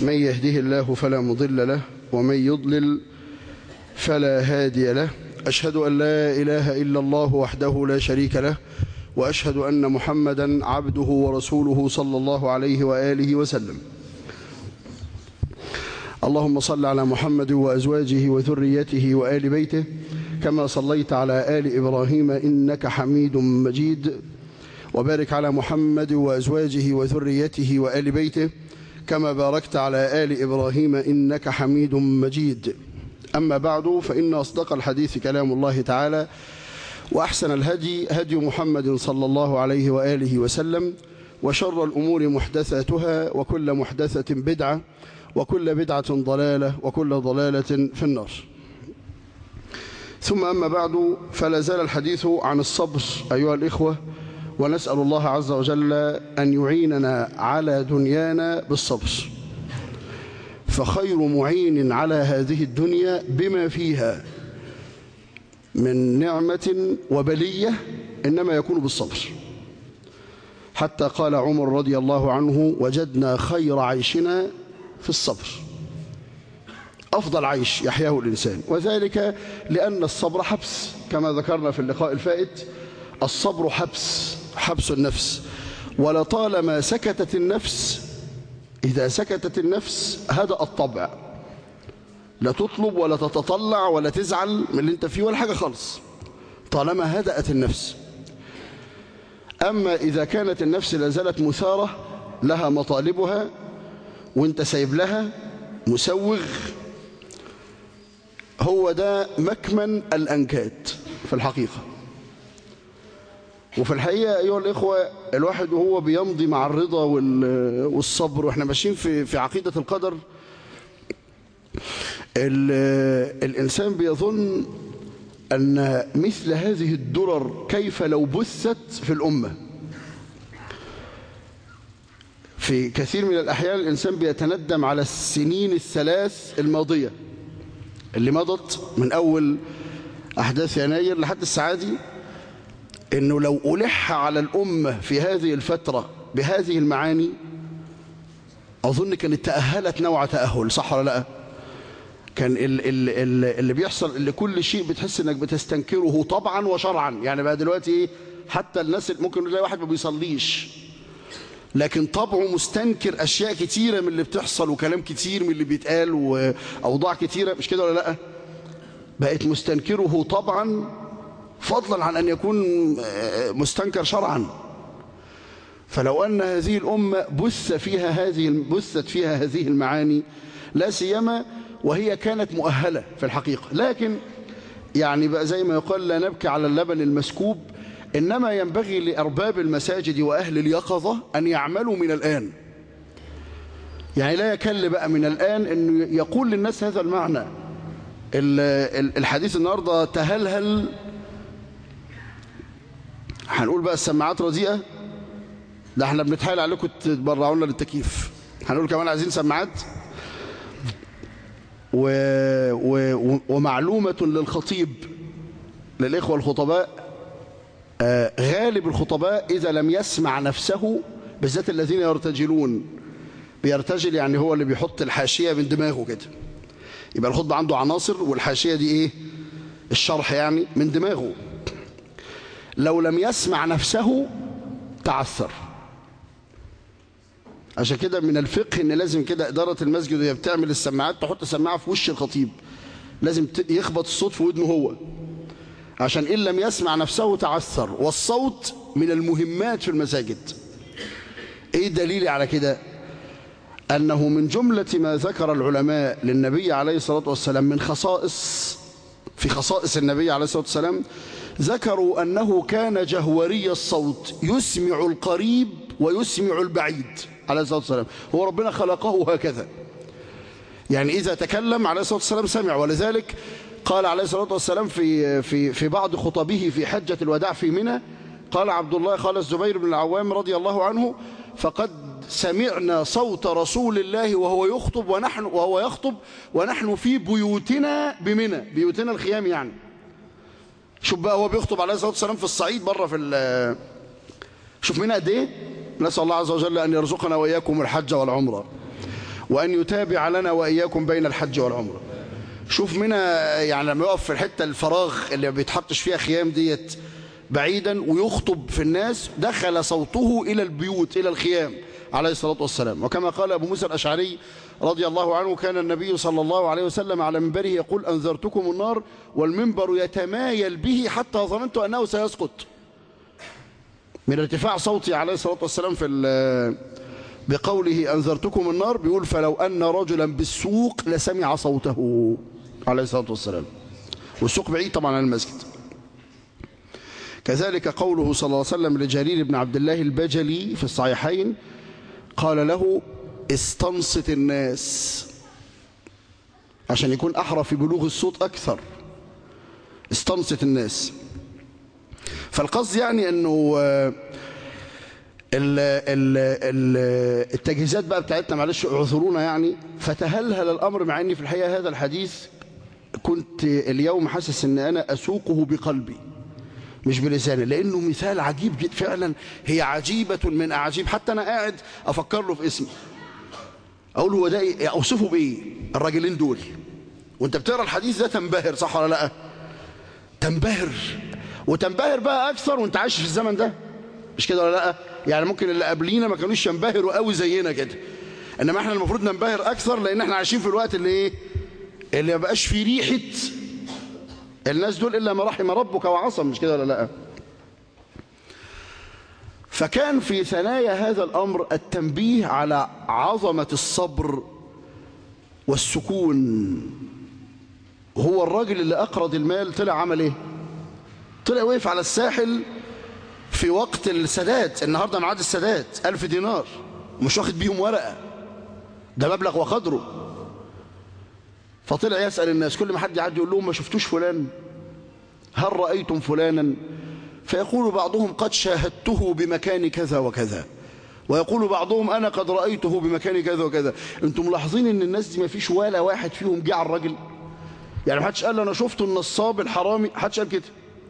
من يهده الله فلا مضل له ومن يضلل فلا هادي له أشهد أن لا إله إلا الله وحده لا شريك له وأشهد أن محمدا عبده ورسوله صلى الله عليه وآله وسلم اللهم صل على محمد وأزواجه وذريته وآل بيته كما صليت على آل إبراهيم إنك حميد مجيد وبارك على محمد وأزواجه وذريته وآل بيته كما باركت على آل إبراهيم إنك حميد مجيد أما بعد فإن أصدق الحديث كلام الله تعالى وأحسن الهدي هدي محمد صلى الله عليه وآله وسلم وشر الأمور محدثاتها وكل محدثة بدعة وكل بدعة ضلالة وكل ضلالة في النار ثم أما بعد فلا زال الحديث عن الصبر أيها الإخوة ونسأل الله عز وجل أن يعيننا على دنيانا بالصبر فخير معين على هذه الدنيا بما فيها من نعمة وبلية إنما يكون بالصبر حتى قال عمر رضي الله عنه وجدنا خير عيشنا في الصبر أفضل عيش يحياه الإنسان وذلك لأن الصبر حبس كما ذكرنا في اللقاء الفائت الصبر حبس حبس النفس ولطالما سكتت النفس إذا سكتت النفس هدأ الطبع لا تطلب ولا تتطلع ولا تزعل من اللي انت فيه ولا حاجة خالص طالما هدأت النفس أما إذا كانت النفس لازالت مثارة لها مطالبها وانت سايب لها مسوغ هو ده مكمن الأنكات في الحقيقة وفي الحقيقة أيها الإخوة الواحد وهو بيمضي مع الرضا والصبر وإحنا ماشيين في في عقيدة القدر الإنسان بيظن أن مثل هذه الدرر كيف لو بثت في الأمة في كثير من الأحيان الإنسان بيتندم على السنين الثلاث الماضية اللي مضت من أول أحداث يناير لحد الساعة دي إنه لو ألح على الأمة في هذه الفترة بهذه المعاني أظن كانت تأهلت نوع تأهل صح ولا لا كان ال ال ال اللي بيحصل اللي كل شيء بتحس انك بتستنكره طبعا وشرعا يعني بقى دلوقتي ايه حتى الناس ممكن تلاقي واحد ما بيصليش لكن طبعه مستنكر اشياء كتيره من اللي بتحصل وكلام كتير من اللي بيتقال واوضاع كتيره مش كده ولا لا بقت مستنكره طبعا فضلا عن ان يكون مستنكر شرعا فلو ان هذه الامه بث فيها هذه بثت فيها هذه المعاني لا سيما وهي كانت مؤهله في الحقيقه لكن يعني بقى زي ما يقال لا نبكي على اللبن المسكوب إنما ينبغي لأرباب المساجد وأهل اليقظة أن يعملوا من الآن يعني لا يكل بقى من الآن أنه يقول للناس هذا المعنى الحديث النهاردة تهلهل هنقول بقى السماعات رديئة ده احنا بنتحايل عليكم تبرعونا للتكييف هنقول كمان عايزين سماعات و... و... ومعلومة للخطيب للإخوة الخطباء آه غالب الخطباء إذا لم يسمع نفسه بالذات الذين يرتجلون بيرتجل يعني هو اللي بيحط الحاشية من دماغه كده يبقى الخطبة عنده عناصر والحاشية دي إيه الشرح يعني من دماغه لو لم يسمع نفسه تعثر عشان كده من الفقه ان لازم كده إدارة المسجد وهي بتعمل السماعات تحط سماعة في وش الخطيب لازم يخبط الصوت في ودنه هو عشان إن لم يسمع نفسه تعثر والصوت من المهمات في المساجد إيه دليل على كده أنه من جملة ما ذكر العلماء للنبي عليه الصلاة والسلام من خصائص في خصائص النبي عليه الصلاة والسلام ذكروا أنه كان جهوري الصوت يسمع القريب ويسمع البعيد عليه الصلاة والسلام هو ربنا خلقه هكذا يعني إذا تكلم عليه الصلاة والسلام سمع ولذلك قال عليه الصلاة والسلام في في في بعض خطبه في حجة الوداع في منى قال عبد الله قال الزبير بن العوام رضي الله عنه فقد سمعنا صوت رسول الله وهو يخطب ونحن وهو يخطب ونحن في بيوتنا بمنى بيوتنا الخيام يعني شوف بقى هو بيخطب عليه الصلاة والسلام في الصعيد بره في شوف منى قد ايه نسأل الله عز وجل أن يرزقنا وإياكم الحج والعمرة وأن يتابع لنا وإياكم بين الحج والعمرة شوف منا يعني لما يقف في الحتة الفراغ اللي ما بيتحطش فيها خيام ديت بعيدا ويخطب في الناس دخل صوته إلى البيوت إلى الخيام عليه الصلاة والسلام وكما قال أبو موسى الأشعري رضي الله عنه كان النبي صلى الله عليه وسلم على منبره يقول أنذرتكم النار والمنبر يتمايل به حتى ظننت أنه سيسقط من ارتفاع صوتي عليه الصلاة والسلام في بقوله أنذرتكم النار بيقول فلو أن رجلا بالسوق لسمع صوته عليه الصلاة والسلام والسوق بعيد طبعا عن المسجد كذلك قوله صلى الله عليه وسلم لجرير بن عبد الله البجلي في الصحيحين قال له استنصت الناس عشان يكون أحرى في بلوغ الصوت أكثر استنصت الناس فالقصد يعني أنه ال ال ال التجهيزات بقى بتاعتنا معلش اعذرونا يعني فتهلهل الأمر مع أني في الحقيقة هذا الحديث كنت اليوم حاسس أن أنا أسوقه بقلبي مش بلساني لأنه مثال عجيب جدا فعلا هي عجيبة من أعجيب حتى أنا قاعد أفكر له في اسمي أقول هو ده إيه؟ أوصفه بإيه الراجلين دول وانت بتقرأ الحديث ده تنبهر صح ولا لا تنبهر وتنبهر بقى أكثر وانت عايش في الزمن ده مش كده ولا لا يعني ممكن اللي قبلينا ما كانوش ينبهروا قوي زينا كده انما احنا المفروض ننبهر اكثر لان احنا عايشين في الوقت اللي ايه اللي ما بقاش فيه ريحه الناس دول الا ما رحم ربك وعصم مش كده ولا لا فكان في ثنايا هذا الامر التنبيه على عظمه الصبر والسكون هو الراجل اللي اقرض المال طلع عمل ايه طلع وقف على الساحل في وقت السداد النهاردة معاد السداد ألف دينار ومش واخد بيهم ورقة ده مبلغ وقدره فطلع يسأل الناس كل ما حد يعدي يقول لهم ما شفتوش فلان هل رأيتم فلانا فيقول بعضهم قد شاهدته بمكان كذا وكذا ويقول بعضهم أنا قد رأيته بمكان كذا وكذا انتم ملاحظين ان الناس دي ما فيش ولا واحد فيهم جه على الراجل يعني ما حدش قال انا شفت النصاب الحرامي حدش قال كده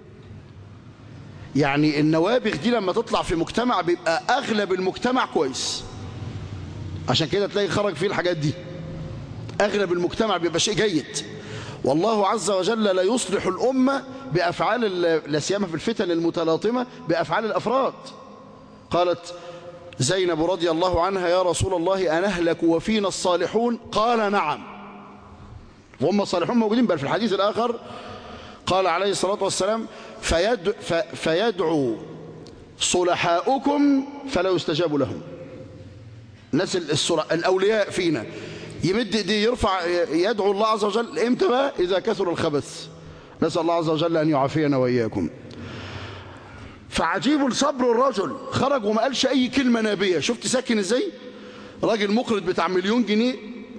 يعني النوابغ دي لما تطلع في مجتمع بيبقى أغلب المجتمع كويس عشان كده تلاقي خرج فيه الحاجات دي أغلب المجتمع بيبقى شيء جيد والله عز وجل لا يصلح الأمة بأفعال لا سيما في الفتن المتلاطمة بأفعال الأفراد قالت زينب رضي الله عنها يا رسول الله أنهلك وفينا الصالحون قال نعم وهم الصالحون موجودين بل في الحديث الآخر قال عليه الصلاة والسلام فيد فيدعو صلحاؤكم فلا يستجاب لهم الناس الأولياء فينا يمد ايديه يرفع يدعو الله عز وجل امتى بقى إذا كثر الخبث نسأل الله عز وجل أن يعافينا وإياكم فعجيب صبر الرجل خرج وما قالش أي كلمة نابية شفت ساكن ازاي راجل مقرض بتاع مليون جنيه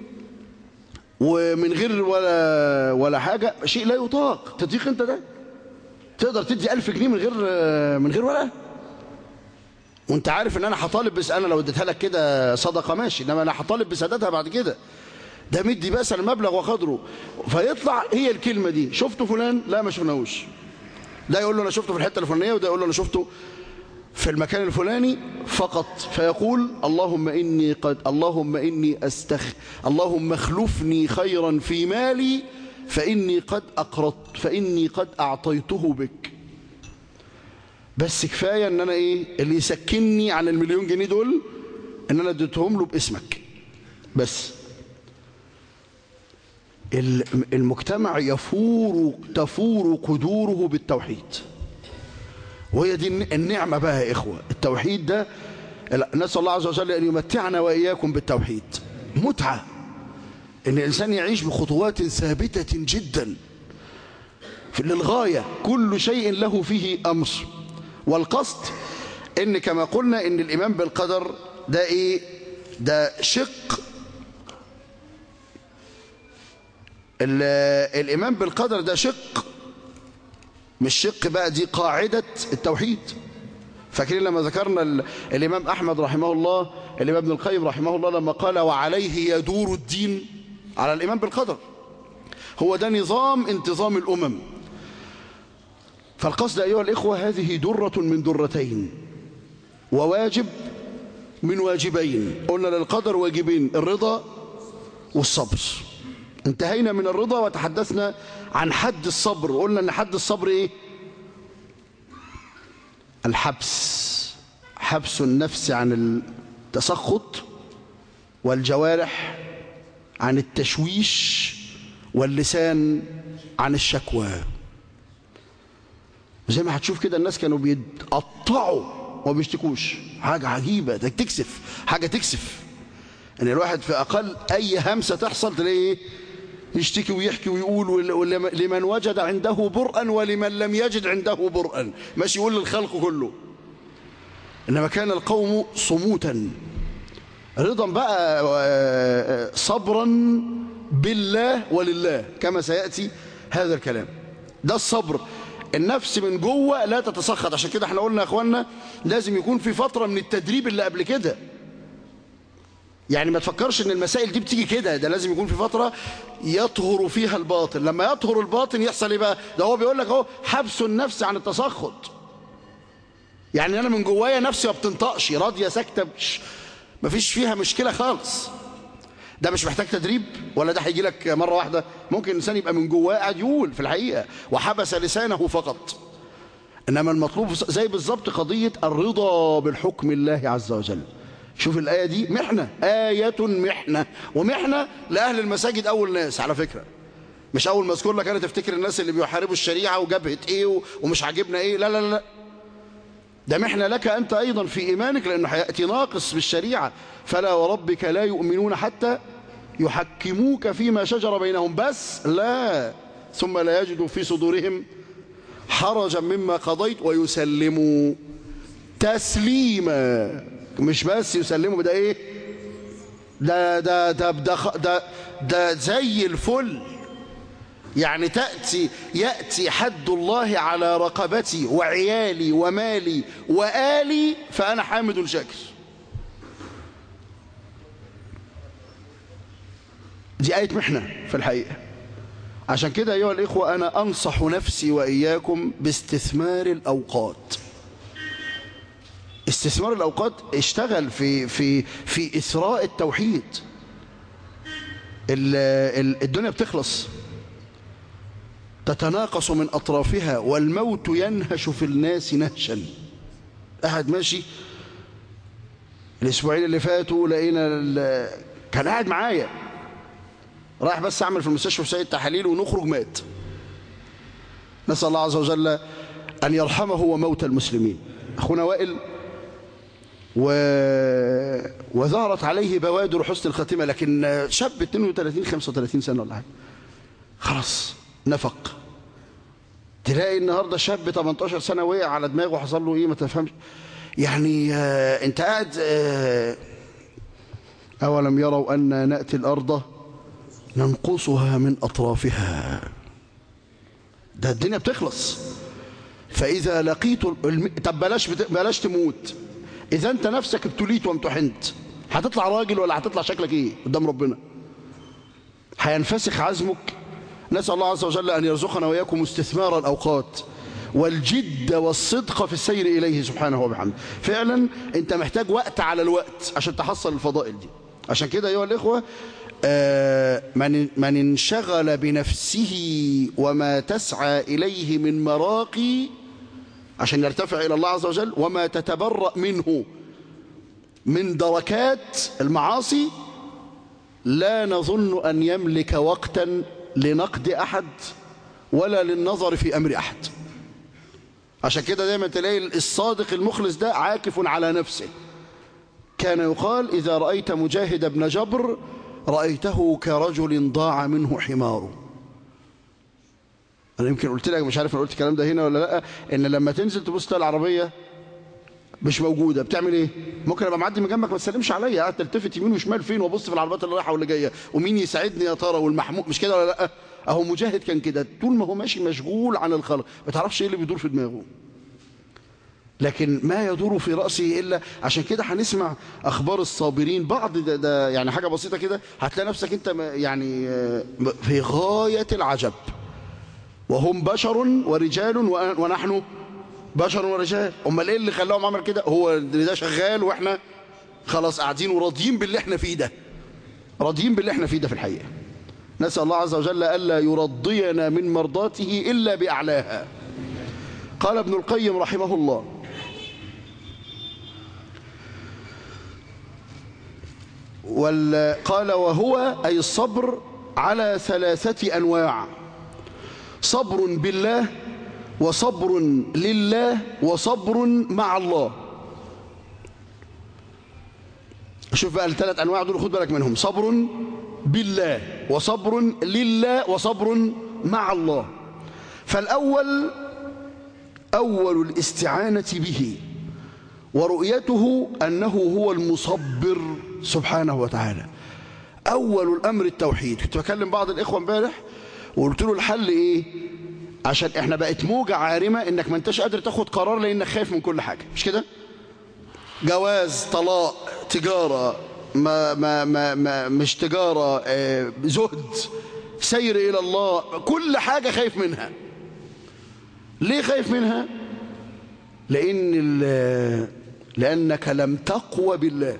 ومن غير ولا ولا حاجة شيء لا يطاق تطيق انت ده تقدر تدي ألف جنيه من غير من غير ورقة وانت عارف ان انا هطالب بس انا لو اديتها لك كده صدقة ماشي انما انا هطالب بسدادها بعد كده ده مدي بس المبلغ وقدره فيطلع هي الكلمة دي شفته فلان لا ما شفناهوش ده يقول له انا شفته في الحتة الفلانية وده يقول له انا شفته في المكان الفلاني فقط فيقول اللهم إني قد اللهم إني أستخ اللهم اخلفني خيرا في مالي فإني قد أقرضت فإني قد أعطيته بك بس كفاية ان انا ايه اللي يسكنني عن المليون جنيه دول ان انا اديتهم له باسمك بس المجتمع يفور تفور قدوره بالتوحيد وهي دي النعمة بقى يا إخوة التوحيد ده نسأل الله عز وجل أن يمتعنا وإياكم بالتوحيد متعة أن الإنسان يعيش بخطوات ثابتة جدا للغاية كل شيء له فيه أمر والقصد أن كما قلنا أن الإيمان بالقدر ده إيه ده شق الإيمان بالقدر ده شق مش شق بقى دي قاعدة التوحيد فاكرين لما ذكرنا الإمام أحمد رحمه الله الإمام ابن القيم رحمه الله لما قال وعليه يدور الدين على الإيمان بالقدر هو ده نظام انتظام الأمم فالقصد أيها الإخوة هذه درة من درتين وواجب من واجبين قلنا للقدر واجبين الرضا والصبر انتهينا من الرضا وتحدثنا عن حد الصبر وقلنا ان حد الصبر ايه الحبس حبس النفس عن التسخط والجوارح عن التشويش واللسان عن الشكوى زي ما هتشوف كده الناس كانوا بيتقطعوا وما بيشتكوش حاجة عجيبة ده تكسف حاجة تكسف ان الواحد في اقل اي همسة تحصل تلاقيه يشتكي ويحكي ويقول لمن وجد عنده برءا ولمن لم يجد عنده برءا ماشي يقول للخلق كله إنما كان القوم صموتا رضا بقى صبرا بالله ولله كما سيأتي هذا الكلام ده الصبر النفس من جوه لا تتسخط عشان كده احنا قلنا يا اخوانا لازم يكون في فترة من التدريب اللي قبل كده يعني ما تفكرش ان المسائل دي بتيجي كده ده لازم يكون في فترة يطهر فيها الباطن لما يطهر الباطن يحصل ايه بقى ده هو بيقول لك اهو حبس النفس عن التسخط يعني انا من جوايا نفسي ما بتنطقش راضيه ساكته ما فيش فيها مشكله خالص ده مش محتاج تدريب ولا ده هيجي لك مره واحده ممكن الانسان يبقى من جواه قاعد يقول في الحقيقه وحبس لسانه فقط انما المطلوب زي بالظبط قضيه الرضا بالحكم الله عز وجل شوف الآية دي محنة آية محنة ومحنة لأهل المساجد أول ناس على فكرة مش أول ما أذكر لك أنا تفتكر الناس اللي بيحاربوا الشريعة وجبهة إيه ومش عاجبنا إيه لا لا لا ده محنة لك أنت أيضا في إيمانك لأنه هيأتي ناقص بالشريعة فلا وربك لا يؤمنون حتى يحكموك فيما شجر بينهم بس لا ثم لا يجدوا في صدورهم حرجا مما قضيت ويسلموا تسليما مش بس يسلموا ده ايه ده ده ده ده, ده, ده زي الفل يعني تأتي يأتي حد الله على رقبتي وعيالي ومالي وآلي فأنا حامد شاكر دي آية محنة في الحقيقة عشان كده أيها الإخوة أنا أنصح نفسي وإياكم باستثمار الأوقات استثمار الأوقات اشتغل في في في إثراء التوحيد الدنيا بتخلص تتناقص من أطرافها والموت ينهش في الناس نهشا قاعد ماشي الأسبوعين اللي فاتوا لقينا كان قاعد معايا رايح بس أعمل في المستشفى في سيد تحاليل ونخرج مات نسأل الله عز وجل أن يرحمه وموت المسلمين أخونا وائل و... وظهرت عليه بوادر حسن الخاتمة لكن شاب 32 35 سنة ولا حاجة خلاص نفق تلاقي النهاردة شاب 18 سنة وقع على دماغه حصل له ايه ما تفهمش يعني آه انت قاعد آه أولم يروا أن نأتي الأرض ننقصها من أطرافها ده الدنيا بتخلص فإذا لقيت الم... طب بلاش بت... بلاش تموت إذا أنت نفسك ابتليت وامتحنت هتطلع راجل ولا هتطلع شكلك إيه قدام ربنا هينفسخ عزمك نسأل الله عز وجل أن يرزقنا وإياكم استثمار الأوقات والجد والصدق في السير إليه سبحانه وبحمده فعلا أنت محتاج وقت على الوقت عشان تحصل الفضائل دي عشان كده أيها الإخوة آه من, من انشغل بنفسه وما تسعى إليه من مراقي عشان يرتفع إلى الله عز وجل وما تتبرأ منه من دركات المعاصي لا نظن أن يملك وقتا لنقد أحد ولا للنظر في أمر أحد عشان كده دايما تلاقي الصادق المخلص ده عاكف على نفسه كان يقال إذا رأيت مجاهد بن جبر رأيته كرجل ضاع منه حماره أنا يمكن قلت لك مش عارف أنا قلت الكلام ده هنا ولا لا إن لما تنزل تبص تلاقي العربية مش موجودة بتعمل ايه ممكن ابقى معدي من جنبك ما تسلمش عليا قاعد تلتفت يمين وشمال فين وابص في العربيات اللي رايحه واللي جايه ومين يساعدني يا ترى والمحمود مش كده ولا لا اهو مجاهد كان كده طول ما هو ماشي مشغول عن الخلق ما تعرفش ايه اللي بيدور في دماغه لكن ما يدور في رأسه إلا عشان كده هنسمع أخبار الصابرين بعض ده, ده يعني حاجة بسيطة كده هتلاقي نفسك أنت يعني في غاية العجب وهم بشر ورجال ونحن بشر ورجال امال ايه اللي خلاهم عمل كده هو ده شغال واحنا خلاص قاعدين وراضيين باللي احنا فيه ده راضيين باللي احنا فيه ده في الحقيقة نسأل الله عز وجل ألا يرضينا من مرضاته إلا بأعلاها قال ابن القيم رحمه الله قال وهو أي الصبر على ثلاثة أنواع صبر بالله وصبر لله وصبر مع الله شوف بقى الثلاث أنواع دول خد بالك منهم صبر بالله وصبر لله وصبر مع الله فالأول أول الاستعانة به ورؤيته أنه هو المصبر سبحانه وتعالى أول الأمر التوحيد كنت بكلم بعض الإخوة امبارح وقلت له الحل إيه عشان إحنا بقت موجة عارمة إنك ما أنتش قادر تاخد قرار لأنك خايف من كل حاجة مش كده جواز طلاق تجارة ما ما ما ما مش تجارة آه زهد سير إلى الله كل حاجة خايف منها ليه خايف منها لأن لأنك لم تقوى بالله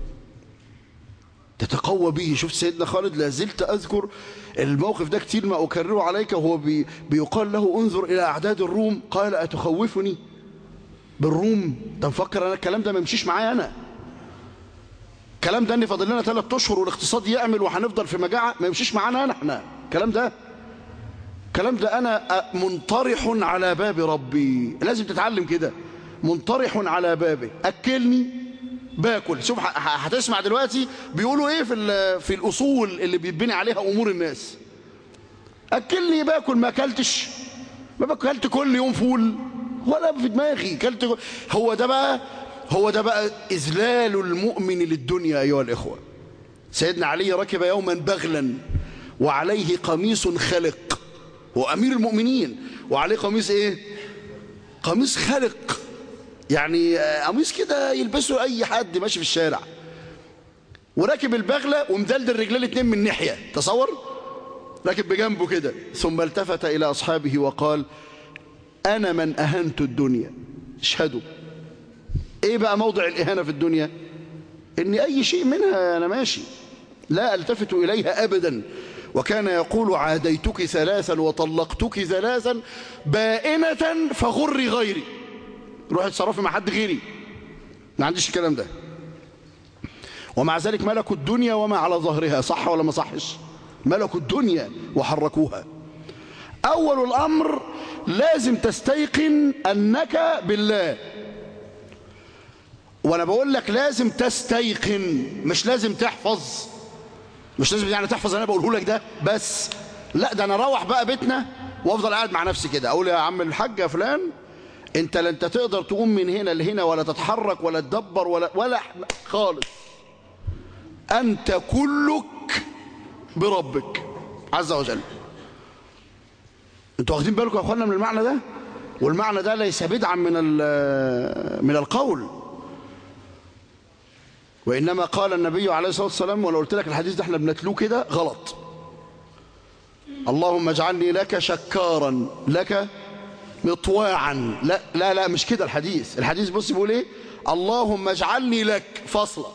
تتقوى به شفت سيدنا خالد لا زلت أذكر الموقف ده كتير ما أكرره عليك وهو بي بيقال له انظر إلى أعداد الروم قال أتخوفني بالروم ده مفكر أنا الكلام ده ما يمشيش معايا أنا الكلام ده ان فاضل لنا ثلاث اشهر والاقتصاد يعمل وهنفضل في مجاعه ما يمشيش معانا احنا الكلام ده الكلام ده انا منطرح على باب ربي لازم تتعلم كده منطرح على بابه اكلني باكل شوف هتسمع دلوقتي بيقولوا ايه في في الاصول اللي بيتبني عليها امور الناس اكلني باكل ما اكلتش ما باكلت كل يوم فول ولا في دماغي كلت هو ده بقى هو ده بقى إذلال المؤمن للدنيا أيها الإخوة سيدنا علي ركب يوما بغلا وعليه قميص خلق هو أمير المؤمنين وعليه قميص إيه قميص خلق يعني قميص كده يلبسه أي حد ماشي في الشارع وراكب البغلة ومدلدل رجليه الاتنين من ناحية تصور راكب بجنبه كده ثم التفت إلى أصحابه وقال أنا من أهنت الدنيا اشهدوا ايه بقى موضع الاهانه في الدنيا ان اي شيء منها انا ماشي لا التفت اليها ابدا وكان يقول عاديتك ثلاثا وطلقتك ثلاثا بائنة فغري غيري روح اتصرفي مع حد غيري ما عنديش الكلام ده ومع ذلك ملكوا الدنيا وما على ظهرها صح ولا ما صحش ملكوا الدنيا وحركوها أول الأمر لازم تستيقن أنك بالله وانا بقول لك لازم تستيقن مش لازم تحفظ مش لازم يعني تحفظ انا بقوله لك ده بس لا ده انا اروح بقى بيتنا وافضل قاعد مع نفسي كده اقول يا عم الحاج يا فلان انت لا انت تقدر تقوم من هنا لهنا ولا تتحرك ولا تدبر ولا ولا خالص انت كلك بربك عز وجل انتوا واخدين بالكم يا اخوانا من المعنى ده والمعنى ده ليس بدعا من من القول وإنما قال النبي عليه الصلاة والسلام وأنا قلت لك الحديث ده احنا بنتلوه كده غلط اللهم اجعلني لك شكارا لك مطواعا لا لا لا مش كده الحديث الحديث بص بيقول ايه اللهم اجعلني لك فصلة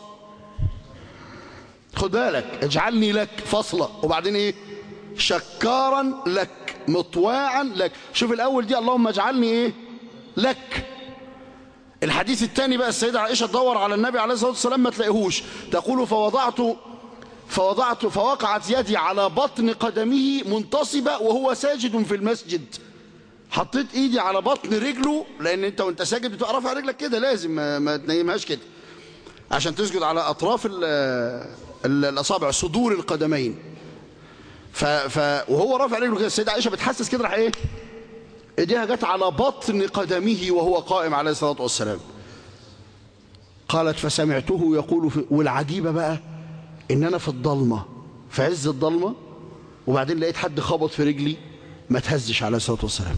خد بالك اجعلني لك فصلة وبعدين ايه شكارا لك مطواعا لك شوف الاول دي اللهم اجعلني ايه لك الحديث الثاني بقى السيدة عائشة تدور على النبي عليه الصلاة والسلام ما تلاقيهوش تقول فوضعت فوضعت فوقعت يدي على بطن قدمه منتصبة وهو ساجد في المسجد حطيت ايدي على بطن رجله لان انت وانت ساجد بتقرفها رجلك كده لازم ما, ما تنيمهاش كده عشان تسجد على اطراف ال ال الاصابع صدور القدمين ف ف وهو رافع رجله كده السيدة عائشة بتحسس كده راح ايه ايديها جت على بطن قدمه وهو قائم عليه الصلاة والسلام قالت فسمعته يقول في والعجيبة بقى ان انا في الضلمة في عز الضلمة وبعدين لقيت حد خبط في رجلي ما تهزش عليه الصلاة والسلام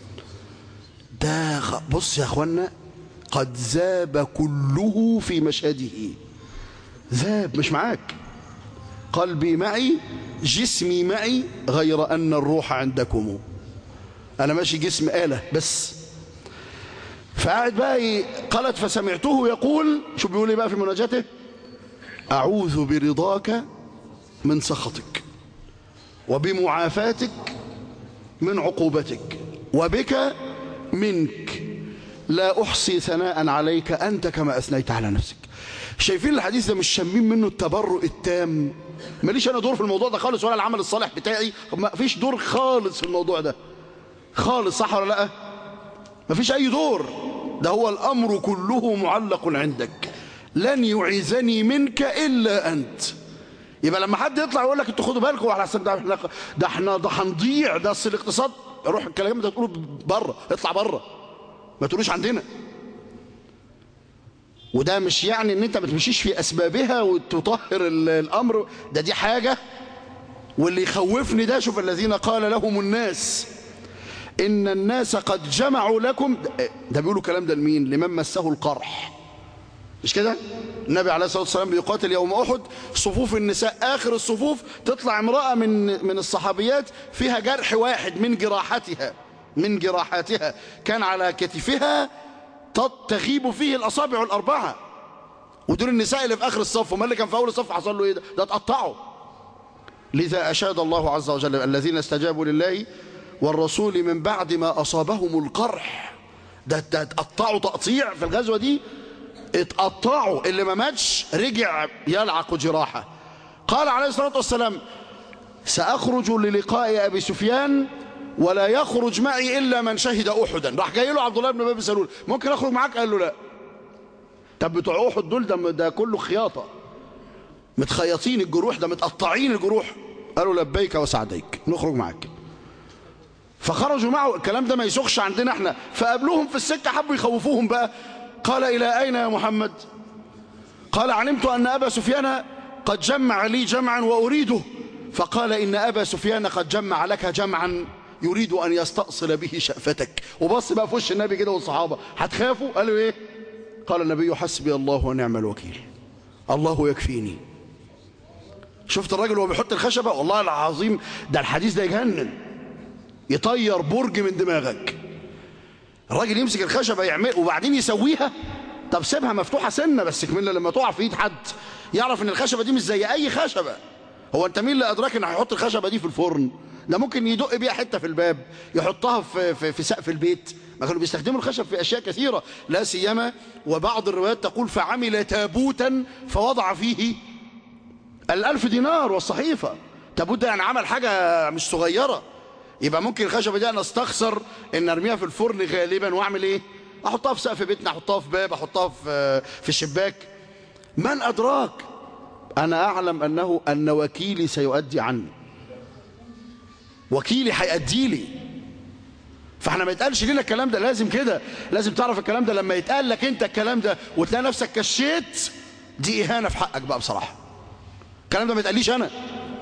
ده بص يا اخوانا قد ذاب كله في مشهده ذاب مش معاك قلبي معي جسمي معي غير أن الروح عندكم أنا ماشي جسم آلة بس فقعد بقى قالت فسمعته يقول شو بيقول ايه بقى في مناجاته أعوذ برضاك من سخطك وبمعافاتك من عقوبتك وبك منك لا أحصي ثناء عليك أنت كما أثنيت على نفسك شايفين الحديث ده مش شامين منه التبرؤ التام ماليش أنا دور في الموضوع ده خالص ولا العمل الصالح بتاعي ما فيش دور خالص في الموضوع ده خالص صح ولا لا ما فيش أي دور ده هو الأمر كله معلق عندك لن يعيذني منك إلا أنت يبقى لما حد يطلع يقول لك انتوا خدوا بالكم على حسب ده احنا ده احنا ده هنضيع ده اصل الاقتصاد روح الكلام ده تقوله بره اطلع بره ما تقولوش عندنا وده مش يعني ان انت ما تمشيش في اسبابها وتطهر الامر ده دي حاجه واللي يخوفني ده شوف الذين قال لهم الناس ان الناس قد جمعوا لكم ده بيقولوا الكلام ده لمين لمن مسه القرح مش كده النبي عليه الصلاة والسلام بيقاتل يوم أحد صفوف النساء آخر الصفوف تطلع امرأة من من الصحابيات فيها جرح واحد من جراحتها من جراحاتها كان على كتفها تغيب فيه الأصابع الأربعة ودول النساء اللي في آخر الصف وما اللي كان في أول الصف حصل له إيه ده ده اتقطعوا لذا أشاد الله عز وجل الذين استجابوا لله والرسول من بعد ما أصابهم القرح ده ده اتقطعوا تقطيع في الغزوة دي اتقطعوا اللي ما ماتش رجع يلعق جراحه قال عليه الصلاة والسلام سأخرج للقاء أبي سفيان ولا يخرج معي إلا من شهد أحدا راح جاي له عبد الله بن أبي سلول ممكن أخرج معاك قال له لا طب بتوع أحد دول ده, ده كله خياطة متخيطين الجروح ده متقطعين الجروح قالوا لبيك وسعديك نخرج معاك فخرجوا معه الكلام ده ما يسخش عندنا احنا فقابلوهم في السكة حبوا يخوفوهم بقى قال إلى أين يا محمد قال علمت أن أبا سفيان قد جمع لي جمعا وأريده فقال إن أبا سفيان قد جمع لك جمعا يريد أن يستأصل به شأفتك وبص بقى في وش النبي كده والصحابة هتخافوا قالوا إيه قال النبي حسبي الله ونعم الوكيل الله يكفيني شفت الراجل وهو بيحط الخشبة والله العظيم ده الحديث ده يجنن يطير برج من دماغك الراجل يمسك الخشبة يعمل وبعدين يسويها طب سيبها مفتوحة سنة بس كملنا لما تقع في ايد حد يعرف ان الخشبة دي مش زي اي خشبة هو انت مين اللي ادراك ان هيحط الخشبة دي في الفرن ده ممكن يدق بيها حتة في الباب يحطها في, في, في سقف البيت ما كانوا بيستخدموا الخشب في اشياء كثيرة لا سيما وبعض الروايات تقول فعمل تابوتا فوضع فيه الالف دينار والصحيفة تابوت ده يعني عمل حاجة مش صغيرة يبقى ممكن الخشبة دي انا استخسر ان ارميها في الفرن غالبا واعمل ايه احطها في سقف بيتنا احطها في باب احطها في في الشباك من ادراك انا اعلم انه ان وكيلي سيؤدي عني وكيلي هيأدي لي فاحنا ما يتقالش لنا الكلام ده لازم كده لازم تعرف الكلام ده لما يتقال لك انت الكلام ده وتلاقي نفسك كشيت دي اهانه في حقك بقى بصراحه الكلام ده ما يتقاليش انا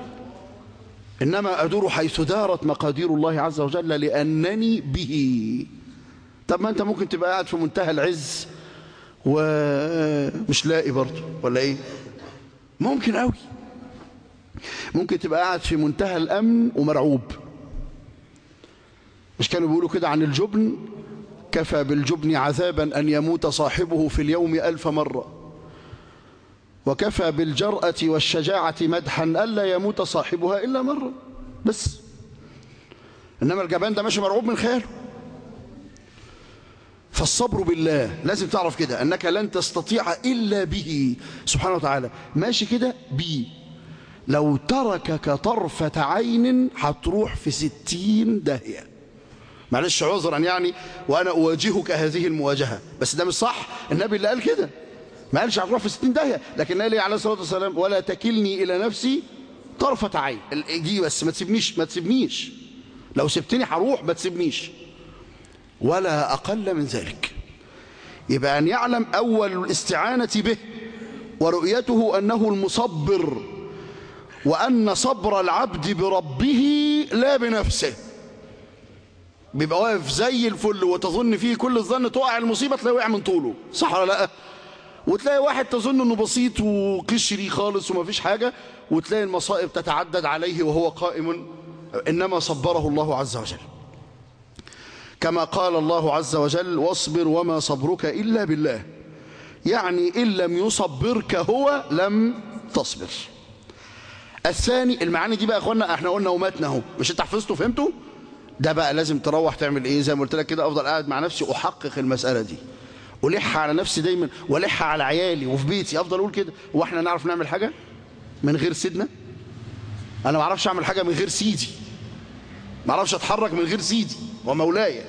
إنما أدور حيث دارت مقادير الله عز وجل لأنني به طب ما أنت ممكن تبقى قاعد في منتهى العز ومش لاقي برضه ولا إيه ممكن قوي ممكن تبقى قاعد في منتهى الأمن ومرعوب مش كانوا بيقولوا كده عن الجبن كفى بالجبن عذابا أن يموت صاحبه في اليوم ألف مرة وكفى بالجرأة والشجاعة مدحا ألا يموت صاحبها إلا مرة بس إنما الجبان ده ماشي مرعوب من خياله فالصبر بالله لازم تعرف كده أنك لن تستطيع إلا به سبحانه وتعالى ماشي كده بيه لو تركك طرفة عين هتروح في ستين داهية معلش عذرا يعني وأنا أواجهك هذه المواجهة بس ده مش صح النبي اللي قال كده ما قالش هتروح في 60 داهيه لكن قال لي عليه الصلاه والسلام ولا تكلني الى نفسي طرفه عين دي بس ما تسيبنيش ما تسيبنيش لو سبتني هروح ما تسيبنيش ولا اقل من ذلك يبقى ان يعلم اول الاستعانه به ورؤيته انه المصبر وان صبر العبد بربه لا بنفسه بيبقى واقف زي الفل وتظن فيه كل الظن تقع المصيبه تلاقيه وقع من طوله صح ولا لا وتلاقي واحد تظن انه بسيط وقشري خالص وما فيش حاجة وتلاقي المصائب تتعدد عليه وهو قائم إنما صبره الله عز وجل كما قال الله عز وجل واصبر وما صبرك إلا بالله يعني إن لم يصبرك هو لم تصبر الثاني المعاني دي بقى يا اخوانا احنا قلنا وماتنا اهو مش انت حفظته فهمته ده بقى لازم تروح تعمل ايه زي ما قلت لك كده افضل قاعد مع نفسي احقق المساله دي ولح على نفسي دايما ولح على عيالي وفي بيتي افضل اقول كده هو احنا نعرف نعمل حاجه من غير سيدنا انا ما اعرفش اعمل حاجه من غير سيدي ما اعرفش اتحرك من غير سيدي ومولاي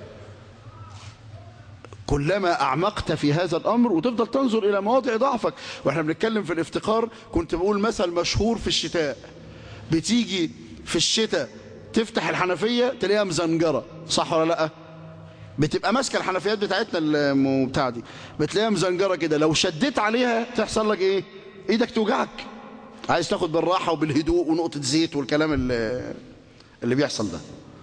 كلما اعمقت في هذا الامر وتفضل تنظر الى مواضع ضعفك واحنا بنتكلم في الافتقار كنت بقول مثل مشهور في الشتاء بتيجي في الشتاء تفتح الحنفيه تلاقيها مزنجره صح ولا لا بتبقى ماسكه الحنفيات بتاعتنا البتاع دي بتلاقيها مزنجره كده لو شديت عليها تحصل لك ايه ايدك توجعك عايز تاخد بالراحه وبالهدوء ونقطه زيت والكلام اللي, اللي بيحصل ده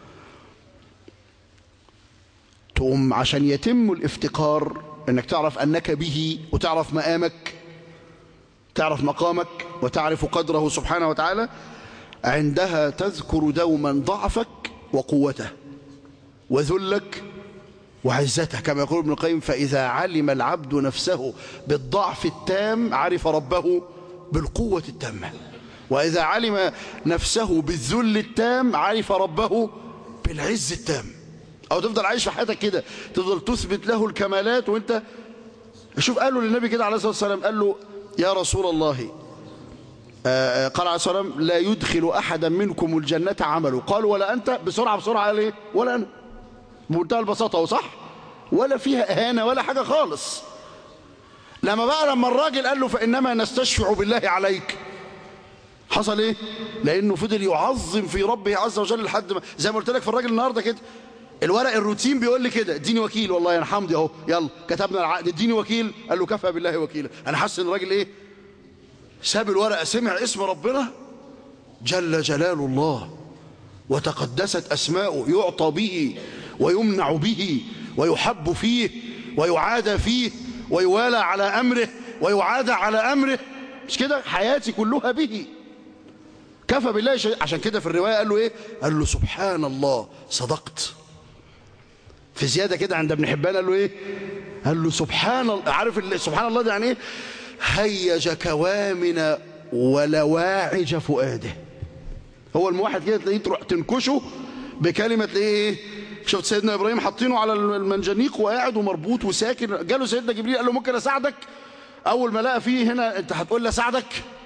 تقوم عشان يتم الافتقار انك تعرف انك به وتعرف مقامك تعرف مقامك وتعرف قدره سبحانه وتعالى عندها تذكر دوما ضعفك وقوته وذلك وعزته كما يقول ابن القيم فإذا علم العبد نفسه بالضعف التام عرف ربه بالقوة التامة وإذا علم نفسه بالذل التام عرف ربه بالعز التام أو تفضل عايش في حياتك كده تفضل تثبت له الكمالات وانت شوف قال له للنبي كده عليه الصلاة والسلام قال له يا رسول الله آه قال عليه الصلاة والسلام لا يدخل أحدا منكم الجنة عمله قال ولا أنت بسرعة بسرعة قال إيه ولا أنا بمنتهى البساطة صح ولا فيها إهانة ولا حاجة خالص لما بقى لما الراجل قال له فإنما نستشفع بالله عليك حصل ايه لانه فضل يعظم في ربه عز وجل لحد ما زي ما قلت لك في الراجل النهارده كده الورق الروتين بيقول لي كده اديني وكيل والله انا حمدي اهو يلا كتبنا العقد اديني وكيل قال له كفى بالله وكيلا انا حاسس ان الراجل ايه ساب الورقه سمع اسم ربنا جل جلال الله وتقدست اسماؤه يعطى به ويمنع به ويحب فيه ويعادى فيه ويوالى على امره ويعادى على امره مش كده حياتي كلها به كفى بالله شيء عشان كده في الروايه قال له ايه قال له سبحان الله صدقت في زياده كده عند ابن حبان قال له ايه قال له سبحان الله عارف سبحان الله ده يعني ايه هيج كوامن ولواعج فؤاده هو الموحد كده تلاقيه تروح تنكشه بكلمه تلاقيه ايه شفت سيدنا ابراهيم حاطينه على المنجنيق وقاعد ومربوط وساكن جاله سيدنا جبريل قال له ممكن اساعدك اول ما لقى فيه هنا انت هتقول لي اساعدك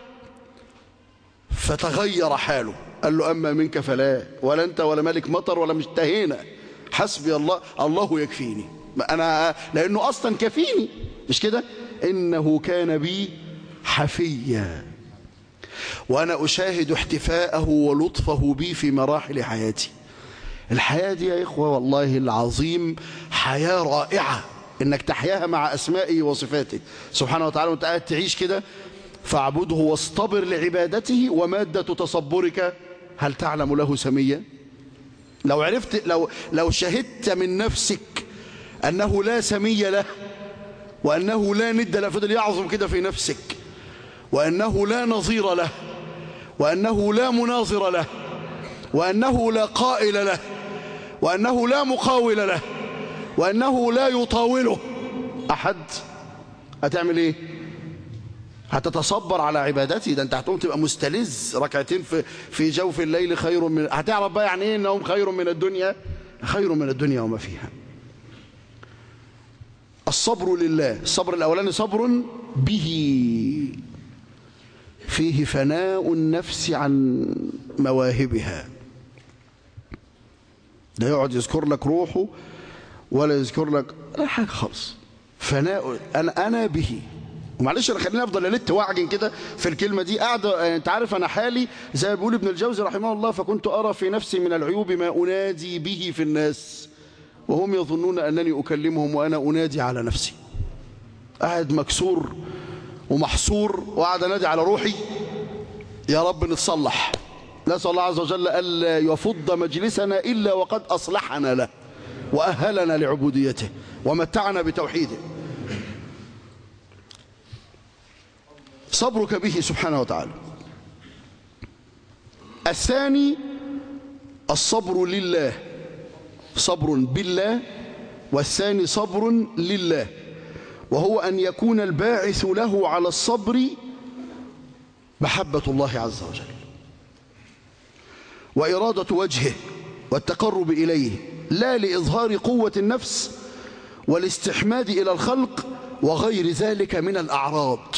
فتغير حاله قال له اما منك فلا ولا انت ولا ملك مطر ولا مشتهينا حسبي الله الله يكفيني انا لانه اصلا كفيني مش كده انه كان بي حفيا وانا اشاهد احتفاءه ولطفه بي في مراحل حياتي الحياه دي يا اخوه والله العظيم حياه رائعه انك تحياها مع اسمائه وصفاته سبحانه وتعالى وانت قاعد تعيش كده فاعبده واصطبر لعبادته وماده تصبرك هل تعلم له سميا لو عرفت لو لو شهدت من نفسك انه لا سمي له وانه لا ند له فضل يعظم كده في نفسك وانه لا نظير له وانه لا مناظر له وانه لا قائل له وانه لا مقاول له وانه لا يطاوله احد هتعمل ايه هتتصبر على عبادتي ده انت هتقوم تبقى مستلذ ركعتين في في جوف الليل خير من هتعرف بقى يعني ايه انهم خير من الدنيا خير من الدنيا وما فيها الصبر لله الصبر الاولاني صبر به فيه فناء النفس عن مواهبها لا يقعد يذكر لك روحه ولا يذكر لك لا حاجه خالص فناء انا انا به ومعلش انا خليني افضل الت واعجن كده في الكلمه دي قاعده انت عارف انا حالي زي ما بيقول ابن الجوزي رحمه الله فكنت ارى في نفسي من العيوب ما انادي به في الناس وهم يظنون انني اكلمهم وانا انادي على نفسي قاعد مكسور ومحصور وقاعد انادي على روحي يا رب نتصلح نسال الله عز وجل الا يفض مجلسنا الا وقد اصلحنا له واهلنا لعبوديته ومتعنا بتوحيده صبرك به سبحانه وتعالى الثاني الصبر لله صبر بالله والثاني صبر لله وهو أن يكون الباعث له على الصبر محبة الله عز وجل وإرادة وجهه والتقرب إليه لا لإظهار قوة النفس والاستحماد إلى الخلق وغير ذلك من الأعراض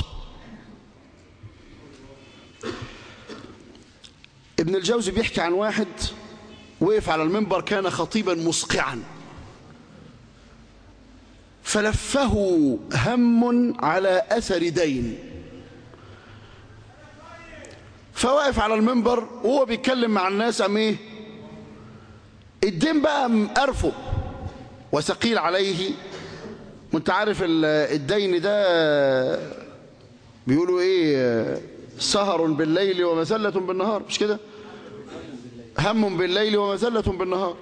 ابن الجوزي بيحكي عن واحد وقف على المنبر كان خطيبا مسقعا فلفه هم على أثر دين فوقف على المنبر وهو بيتكلم مع الناس أم إيه الدين بقى مقرفه وثقيل عليه وانت عارف الدين ده بيقولوا ايه سهر بالليل ومسلة بالنهار مش كده هم بالليل ومسلة بالنهار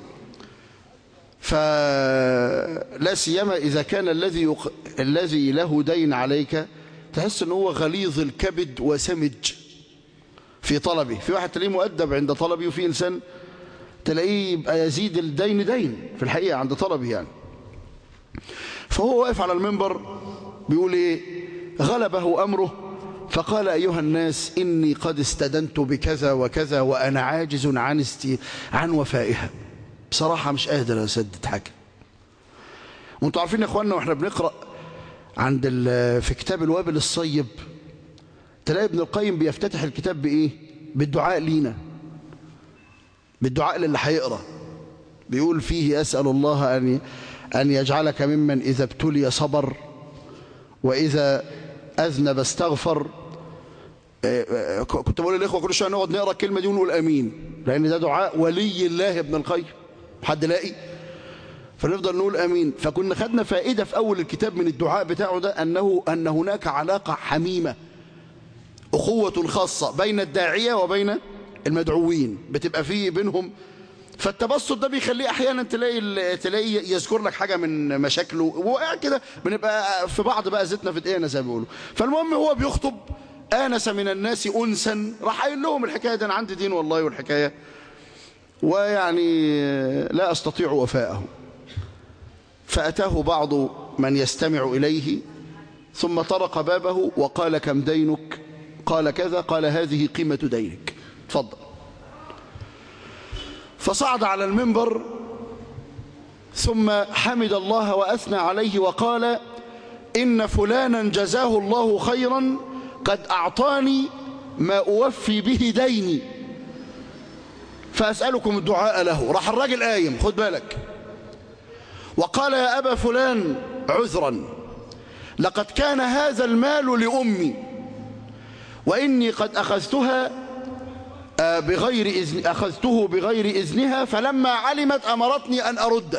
فلا سيما إذا كان الذي يق... الذي له دين عليك تحس ان هو غليظ الكبد وسمج في طلبه في واحد تلاقيه مؤدب عند طلبه وفي إنسان تلاقيه يبقى يزيد الدين دين في الحقيقة عند طلبه يعني فهو واقف على المنبر بيقول ايه غلبه أمره فقال أيها الناس إني قد استدنت بكذا وكذا وأنا عاجز عن, استي عن وفائها بصراحة مش قادر أسدد حاجة وانتوا عارفين يا اخوانا واحنا بنقرأ عند في كتاب الوابل الصيب تلاقي ابن القيم بيفتتح الكتاب بإيه بالدعاء لينا بالدعاء للي هيقرأ بيقول فيه أسأل الله أن أن يجعلك ممن إذا ابتلي صبر وإذا أذنب استغفر كنت بقول للإخوة كل شوية نقعد نقرأ الكلمة دي ونقول أمين لأن ده دعاء ولي الله ابن القيم حد لاقي فنفضل نقول أمين فكنا خدنا فائدة في أول الكتاب من الدعاء بتاعه ده أنه أن هناك علاقة حميمة أخوة خاصة بين الداعية وبين المدعوين بتبقى فيه بينهم فالتبسط ده بيخليه احيانا تلاقي تلاقي يذكر لك حاجه من مشاكله وقاعد كده بنبقى في بعض بقى زيتنا في دقيقه زي ما بيقولوا فالمهم هو بيخطب انس من الناس انسا راح قايل لهم الحكايه دي انا عندي دين والله والحكايه ويعني لا استطيع وفاءه فاتاه بعض من يستمع اليه ثم طرق بابه وقال كم دينك قال كذا قال هذه قيمه دينك تفضل فصعد على المنبر ثم حمد الله وأثنى عليه وقال إن فلانا جزاه الله خيرا قد أعطاني ما أوفي به ديني فأسألكم الدعاء له راح الراجل قايم خد بالك وقال يا أبا فلان عذرا لقد كان هذا المال لأمي وإني قد أخذتها بغير إذن أخذته بغير إذنها فلما علمت أمرتني أن أرده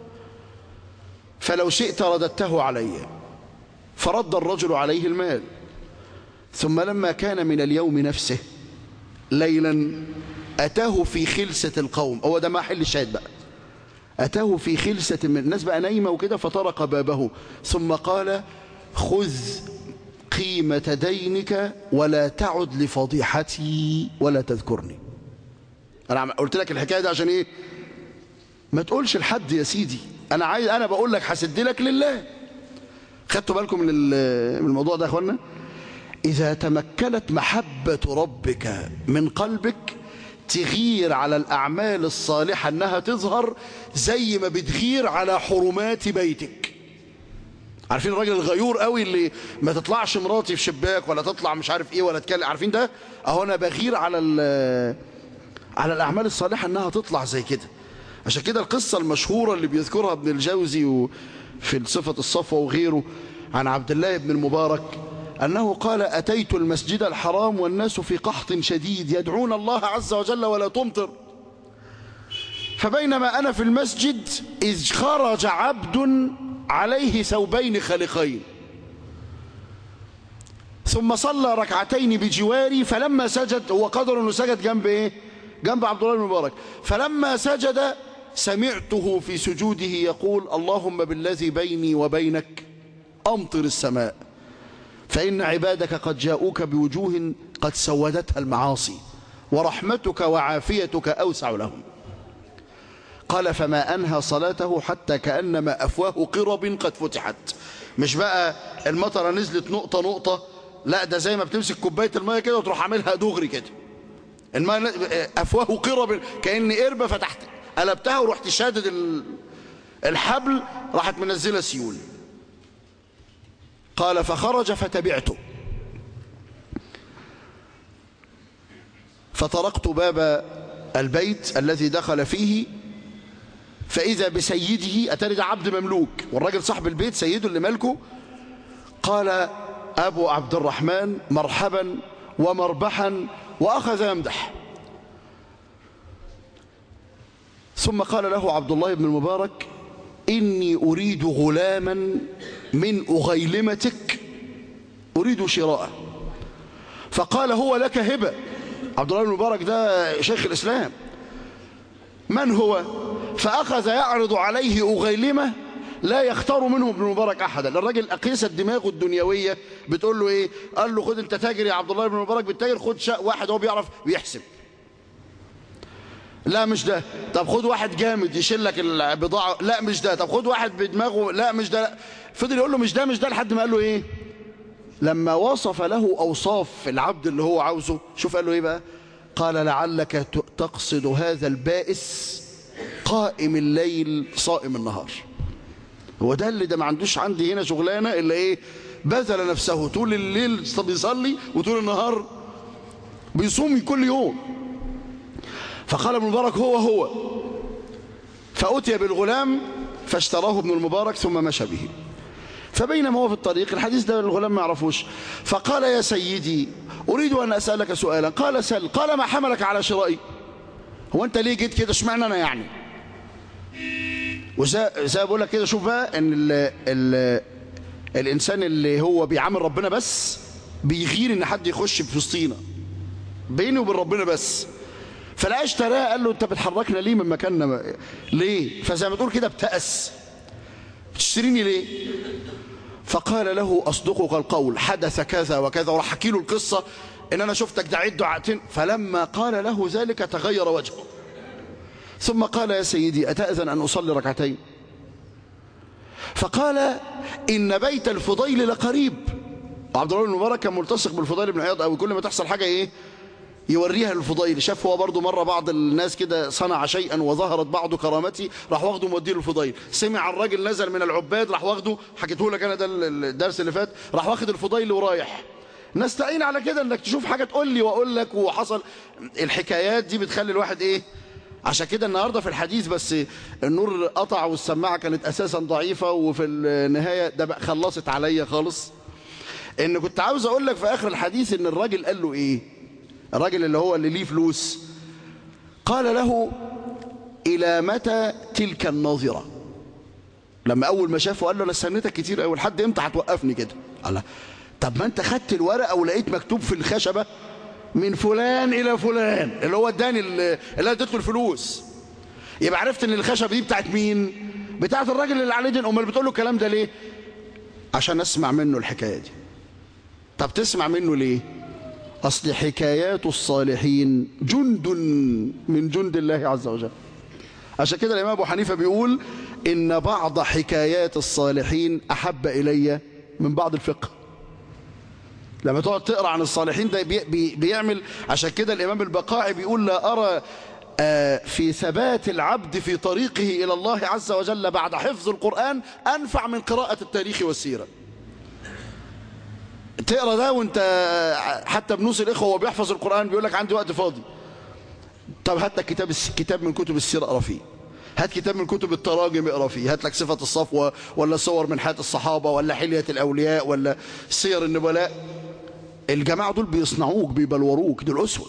فلو شئت رددته علي فرد الرجل عليه المال ثم لما كان من اليوم نفسه ليلا أتاه في خلسة القوم هو ده ما حل الشاهد بقى أتاه في خلسة من الناس بقى نايمة وكده فطرق بابه ثم قال خذ قيمة دينك ولا تعد لفضيحتي ولا تذكرني أنا قلت لك الحكاية دي عشان إيه ما تقولش لحد يا سيدي أنا عايز أنا بقول لك هسد لك لله خدتوا بالكم من من الموضوع ده يا أخوانا إذا تمكنت محبة ربك من قلبك تغير على الأعمال الصالحة أنها تظهر زي ما بتغير على حرمات بيتك عارفين الراجل الغيور قوي اللي ما تطلعش مراتي في شباك ولا تطلع مش عارف ايه ولا تكلم عارفين ده اهو انا بغير على على الاعمال الصالحه انها تطلع زي كده عشان كده القصه المشهوره اللي بيذكرها ابن الجوزي في صفه الصفوه وغيره عن عبد الله بن المبارك انه قال اتيت المسجد الحرام والناس في قحط شديد يدعون الله عز وجل ولا تمطر فبينما انا في المسجد اذ خرج عبد عليه ثوبين خلقين ثم صلى ركعتين بجواري فلما سجد هو قدر انه سجد جنب ايه جنب عبد الله بن مبارك فلما سجد سمعته في سجوده يقول اللهم بالذي بيني وبينك امطر السماء فان عبادك قد جاءوك بوجوه قد سودتها المعاصي ورحمتك وعافيتك اوسع لهم قال فما أنهى صلاته حتى كأنما أفواه قرب قد فتحت مش بقى المطرة نزلت نقطة نقطة لا ده زي ما بتمسك كوباية المية كده وتروح عاملها دغري كده الماء افواه قرب كان قربه فتحت قلبتها ورحت شادد ال- الحبل راحت منزله سيول قال فخرج فتبعته فطرقت باب البيت الذي دخل فيه فإذا بسيده أتاري ده عبد مملوك والراجل صاحب البيت سيده اللي ملكه قال أبو عبد الرحمن مرحبا ومربحا وأخذ يمدح ثم قال له عبد الله بن المبارك إني أريد غلاما من أغيلمتك أريد شراءه فقال هو لك هبة عبد الله بن المبارك ده شيخ الإسلام من هو فأخذ يعرض عليه أغيلمة لا يختار منه ابن المبارك أحدا الراجل أقيس الدماغ الدنيوية بتقول له إيه قال له خد أنت تاجر يا عبد الله بن المبارك بالتاجر خد شاء واحد هو بيعرف بيحسب لا مش ده طب خد واحد جامد يشيل لك البضاعة لا مش ده طب خد واحد بدماغه لا مش ده لا. فضل يقول له مش ده مش ده لحد ما قال له ايه لما وصف له اوصاف العبد اللي هو عاوزه شوف قال له ايه بقى قال لعلك ت- تقصد هذا البائس قائم الليل صائم النهار هو ده اللي ده ما عندوش عندي هنا شغلانه الا ايه بذل نفسه طول الليل بيصلي وطول النهار بيصوم كل يوم فقال ابن المبارك هو هو فأتي بالغلام فاشتراه ابن المبارك ثم مشى به فبينما هو في الطريق الحديث ده الغلام ما يعرفوش فقال يا سيدي أريد أن أسألك سؤالا قال سل قال ما حملك على شرائي هو أنت ليه جيت كده اشمعنى أنا يعني وزي زي بقول لك كده شوف بقى ان ال ال الانسان اللي هو بيعامل ربنا بس بيغير ان حد يخش في وسطينا بيني وبين ربنا بس فلا اشتراه قال له انت بتحركنا ليه من مكاننا ليه فزي ما تقول كده ابتأس بتشتريني ليه فقال له أصدقك القول حدث كذا وكذا وراح حكي له القصة إن أنا شفتك دعيت دعاتين فلما قال له ذلك تغير وجهه ثم قال يا سيدي أتأذن أن أصلي ركعتين فقال إن بيت الفضيل لقريب وعبد الله بن المبارك كان ملتصق بالفضيل بن عياض أو كل ما تحصل حاجة إيه يوريها للفضيل شاف هو برضه مرة بعض الناس كده صنع شيئا وظهرت بعض كرامتي راح واخده موديه للفضيل سمع الراجل نزل من العباد راح واخده حكيته لك انا ده الدرس اللي فات راح واخد الفضيل ورايح نستعين على كده انك تشوف حاجة تقول لي واقول لك وحصل الحكايات دي بتخلي الواحد ايه عشان كده النهارده في الحديث بس النور قطع والسماعه كانت اساسا ضعيفه وفي النهايه ده بقى خلصت عليا خالص ان كنت عاوز اقول لك في اخر الحديث ان الراجل قال له ايه الراجل اللي هو اللي ليه فلوس قال له إلى متى تلك الناظرة لما أول ما شافه قال له أنا استنيتك كتير قوي لحد إمتى هتوقفني كده قال طب ما أنت خدت الورقة ولقيت مكتوب في الخشبة من فلان إلى فلان اللي هو اداني اللي اللي اديته الفلوس يبقى عرفت إن الخشبة دي بتاعت مين بتاعت الراجل اللي عليه دين أمال بتقول له الكلام ده ليه عشان أسمع منه الحكاية دي طب تسمع منه ليه أصل حكايات الصالحين جند من جند الله عز وجل عشان كده الإمام أبو حنيفة بيقول إن بعض حكايات الصالحين أحب إلي من بعض الفقه لما تقعد تقرأ عن الصالحين ده بي بي بيعمل عشان كده الإمام البقاعي بيقول لا أرى آه في ثبات العبد في طريقه إلى الله عز وجل بعد حفظ القرآن أنفع من قراءة التاريخ والسيرة تقرا ده وانت حتى بنوس الاخوه وهو بيحفظ القران بيقول لك عندي وقت فاضي طب هات لك كتاب كتاب من كتب السيره اقرا فيه هات كتاب من كتب التراجم اقرا فيه هات لك صفه الصفوه ولا صور من حياه الصحابه ولا حليه الاولياء ولا سير النبلاء الجماعه دول بيصنعوك بيبلوروك دول اسوه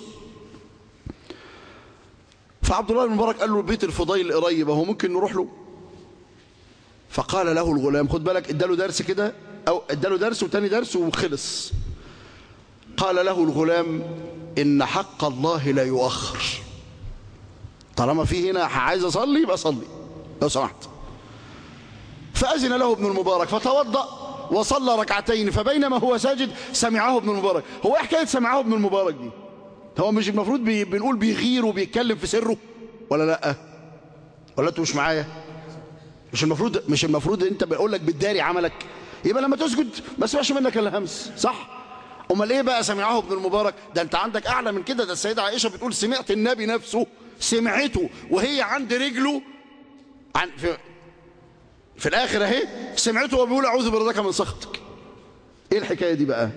فعبد الله بن مبارك قال له بيت الفضيل قريب اهو ممكن نروح له فقال له الغلام خد بالك اداله درس كده أو اداله درس وتاني درس وخلص قال له الغلام إن حق الله لا يؤخر طالما في هنا عايز أصلي يبقى أصلي لو سمحت فأذن له ابن المبارك فتوضأ وصلى ركعتين فبينما هو ساجد سمعه ابن المبارك هو ايه حكايه سمعه ابن المبارك دي هو مش المفروض بي بنقول بيغير وبيتكلم في سره ولا لا ولا انتوا مش معايا مش المفروض مش المفروض انت بقول لك بتداري عملك يبقى لما تسجد ما اسمعش منك الا همس صح امال ايه بقى سمعه ابن المبارك ده انت عندك اعلى من كده ده السيده عائشه بتقول سمعت النبي نفسه سمعته وهي عند رجله عن في, في الاخر اهي سمعته وهو بيقول اعوذ برضاك من سخطك ايه الحكايه دي بقى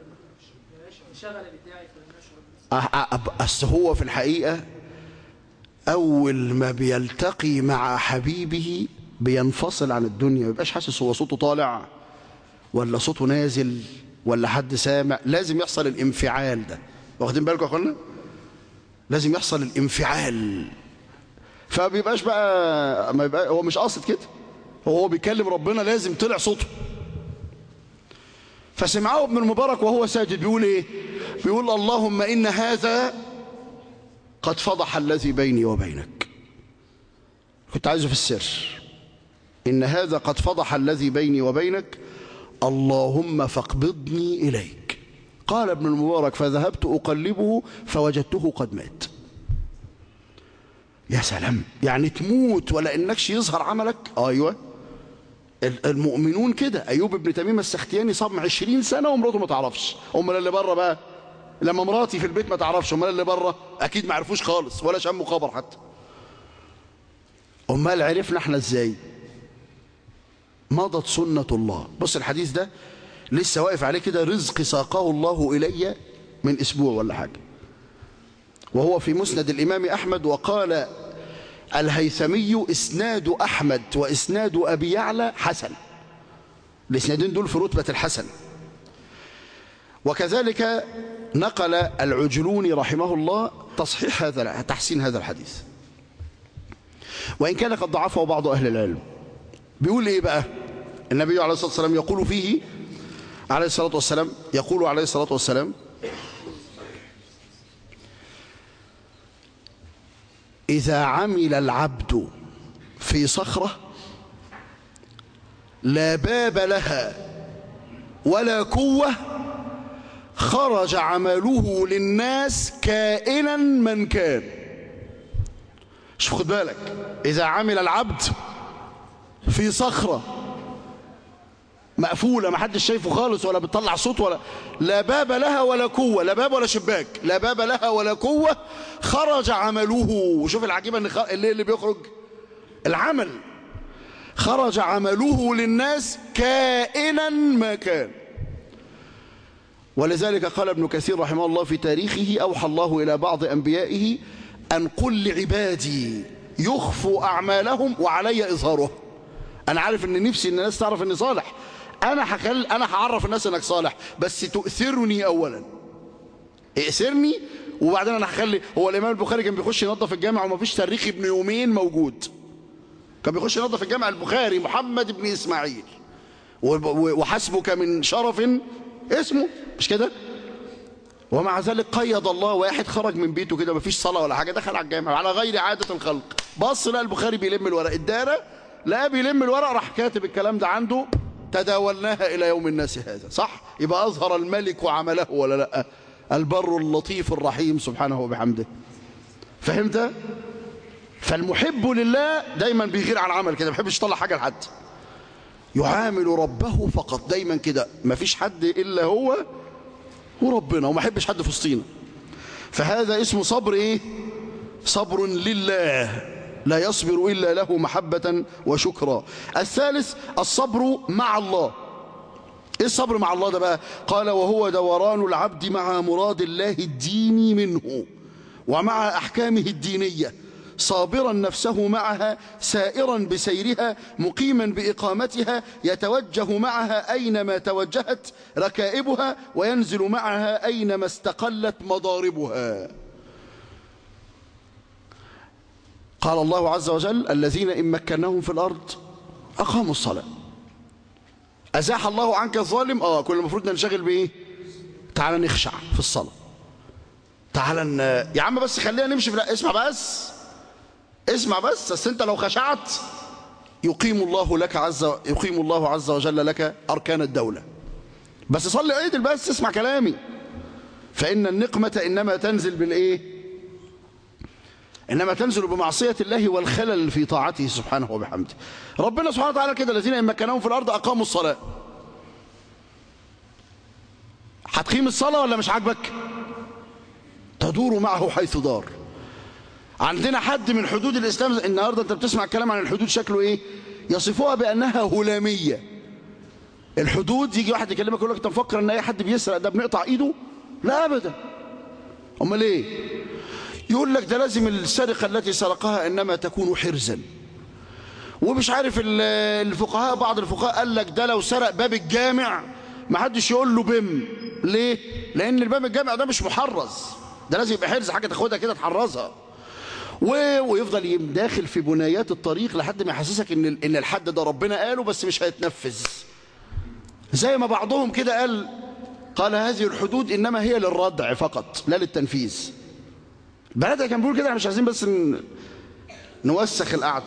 اصل هو في الحقيقه اول ما بيلتقي مع حبيبه بينفصل عن الدنيا ما يبقاش حاسس هو صوته طالع ولا صوته نازل ولا حد سامع لازم يحصل الانفعال ده واخدين بالكم يا اخوانا لازم يحصل الانفعال فبيبقاش بقى ما يبقى هو مش قاصد كده هو بيكلم ربنا لازم طلع صوته فسمعه ابن المبارك وهو ساجد بيقول ايه بيقول اللهم ان هذا قد فضح الذي بيني وبينك كنت عايزه في السر إن هذا قد فضح الذي بيني وبينك اللهم فاقبضني إليك قال ابن المبارك فذهبت أقلبه فوجدته قد مات يا سلام يعني تموت ولا إنكش يظهر عملك أيوة المؤمنون كده أيوب ابن تميم السختياني صام عشرين سنة ومراته ما تعرفش أمال اللي بره بقى لما مراتي في البيت ما تعرفش امال اللي بره اكيد ما عرفوش خالص ولا شموا خبر حتى امال عرفنا احنا ازاي مضت سنة الله بص الحديث ده لسه واقف عليه كده رزق ساقه الله إلي من أسبوع ولا حاجة وهو في مسند الإمام أحمد وقال الهيثمي إسناد أحمد وإسناد أبي يعلى حسن الإسنادين دول في رتبة الحسن وكذلك نقل العجلوني رحمه الله تصحيح هذا تحسين هذا الحديث وإن كان قد ضعفه بعض أهل العلم بيقول إيه بقى النبي عليه الصلاة والسلام يقول فيه عليه الصلاة والسلام يقول عليه الصلاة والسلام إذا عمل العبد في صخرة لا باب لها ولا قوة خرج عمله للناس كائنا من كان شوف خد بالك إذا عمل العبد في صخرة مقفولة ما حدش شايفه خالص ولا بتطلع صوت ولا لا باب لها ولا قوة لا باب ولا شباك لا باب لها ولا قوة خرج عمله وشوف العجيبة ان اللي, اللي بيخرج العمل خرج عمله للناس كائنا ما كان ولذلك قال ابن كثير رحمه الله في تاريخه أوحى الله إلى بعض أنبيائه أن قل لعبادي يخفوا أعمالهم وعلي إظهارها أنا عارف أن نفسي أن الناس تعرف أني صالح أنا هخل أنا هعرف الناس أنك صالح بس تؤثرني أولا ائثرني وبعدين أنا هخلي هو الإمام البخاري كان بيخش ينظف الجامع وما فيش تاريخ ابن يومين موجود كان بيخش ينظف الجامع البخاري محمد بن إسماعيل وحسبك من شرف اسمه مش كده ومع ذلك قيد الله واحد خرج من بيته كده مفيش صلاة ولا حاجة دخل على الجامع على غير عادة الخلق بص لقى البخاري بيلم الورق الدارة لقى بيلم الورق راح كاتب الكلام ده عنده تداولناها إلى يوم الناس هذا صح يبقى أظهر الملك عمله ولا لا البر اللطيف الرحيم سبحانه وبحمده فهمت فالمحب لله دايما بيغير عن عمل كده ما بيحبش يطلع حاجة لحد يعامل ربه فقط دايما كده ما فيش حد إلا هو وربنا وما يحبش حد في وسطينا فهذا اسمه صبر ايه صبر لله لا يصبر إلا له محبة وشكرا الثالث الصبر مع الله ايه الصبر مع الله ده بقى قال وهو دوران العبد مع مراد الله الديني منه ومع أحكامه الدينية صابرا نفسه معها سائرا بسيرها مقيما بإقامتها يتوجه معها أينما توجهت ركائبها وينزل معها أينما استقلت مضاربها قال الله عز وجل الذين إن مكناهم في الأرض أقاموا الصلاة أزاح الله عنك الظالم آه كل المفروض ننشغل بإيه تعال نخشع في الصلاة تعال ن... يا عم بس خلينا نمشي في لا اسمع بس اسمع بس بس انت لو خشعت يقيم الله لك عز يقيم الله عز وجل لك أركان الدولة بس صلي عيدل بس اسمع كلامي فإن النقمة إنما تنزل بالإيه إنما تنزل بمعصية الله والخلل في طاعته سبحانه وبحمده ربنا سبحانه وتعالى كده الذين إن مكنهم في الأرض أقاموا الصلاة هتقيم الصلاة ولا مش عاجبك تدور معه حيث دار عندنا حد من حدود الإسلام النهاردة أنت بتسمع الكلام عن الحدود شكله إيه يصفوها بأنها هلامية الحدود يجي واحد يكلمك يقول لك انت مفكر ان اي حد بيسرق ده بنقطع ايده لا ابدا امال ايه يقول لك ده لازم السرقه التي سرقها انما تكون حرزا ومش عارف الفقهاء بعض الفقهاء قال لك ده لو سرق باب الجامع ما حدش يقول له بم ليه لان الباب الجامع ده مش محرز ده لازم يبقى حرز حاجه تاخدها كده تحرزها ويفضل داخل في بنايات الطريق لحد ما يحسسك ان ان الحد ده ربنا قاله بس مش هيتنفذ زي ما بعضهم كده قال قال هذه الحدود انما هي للردع فقط لا للتنفيذ البلد كان بيقول كده احنا مش عايزين بس نوسخ القعده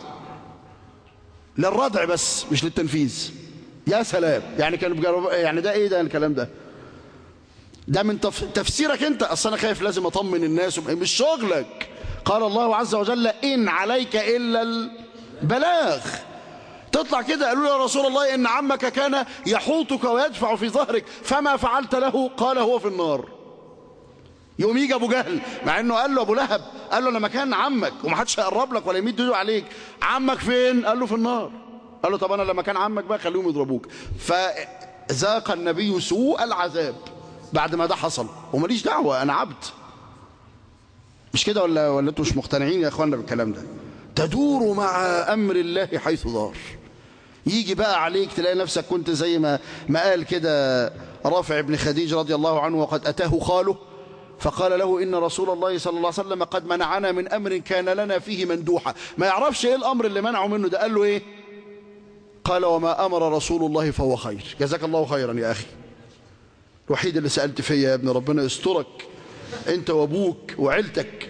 للردع بس مش للتنفيذ يا سلام يعني كانوا يعني ده ايه ده الكلام ده ده من تف... تفسيرك انت اصل انا خايف لازم اطمن الناس مش شغلك قال الله عز وجل ان عليك الا البلاغ تطلع كده قالوا يا رسول الله ان عمك كان يحوطك ويدفع في ظهرك فما فعلت له قال هو في النار يقوم يجي ابو جهل مع انه قال له ابو لهب قال له انا مكان عمك ومحدش هيقرب لك ولا يمد ايده عليك عمك فين قال له في النار قال له طب انا لما كان عمك بقى خليهم يضربوك فذاق النبي سوء العذاب بعد ما ده حصل وماليش دعوه انا عبد مش كده ولا ولا انتوا مش مقتنعين يا اخوانا بالكلام ده تدور مع امر الله حيث دار يجي بقى عليك تلاقي نفسك كنت زي ما ما قال كده رافع بن خديج رضي الله عنه وقد اتاه خاله فقال له إن رسول الله صلى الله عليه وسلم قد منعنا من أمر كان لنا فيه مندوحة ما يعرفش إيه الأمر اللي منعه منه ده قال له إيه قال وما أمر رسول الله فهو خير جزاك الله خيرا يا أخي الوحيد اللي سألت فيا يا ابن ربنا يسترك أنت وأبوك وعيلتك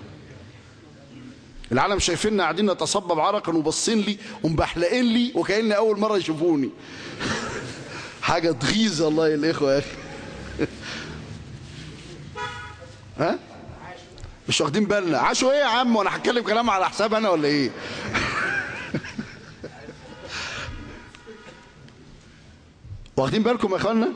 العالم شايفيننا قاعدين نتصبب عرقا وبصين لي ومبحلقين لي وكأن أول مرة يشوفوني حاجة تغيظ الله الإخوة يا أخي ها مش واخدين بالنا عاشوا ايه يا عم وانا هتكلم كلام على حساب انا ولا ايه واخدين بالكم يا اخوانا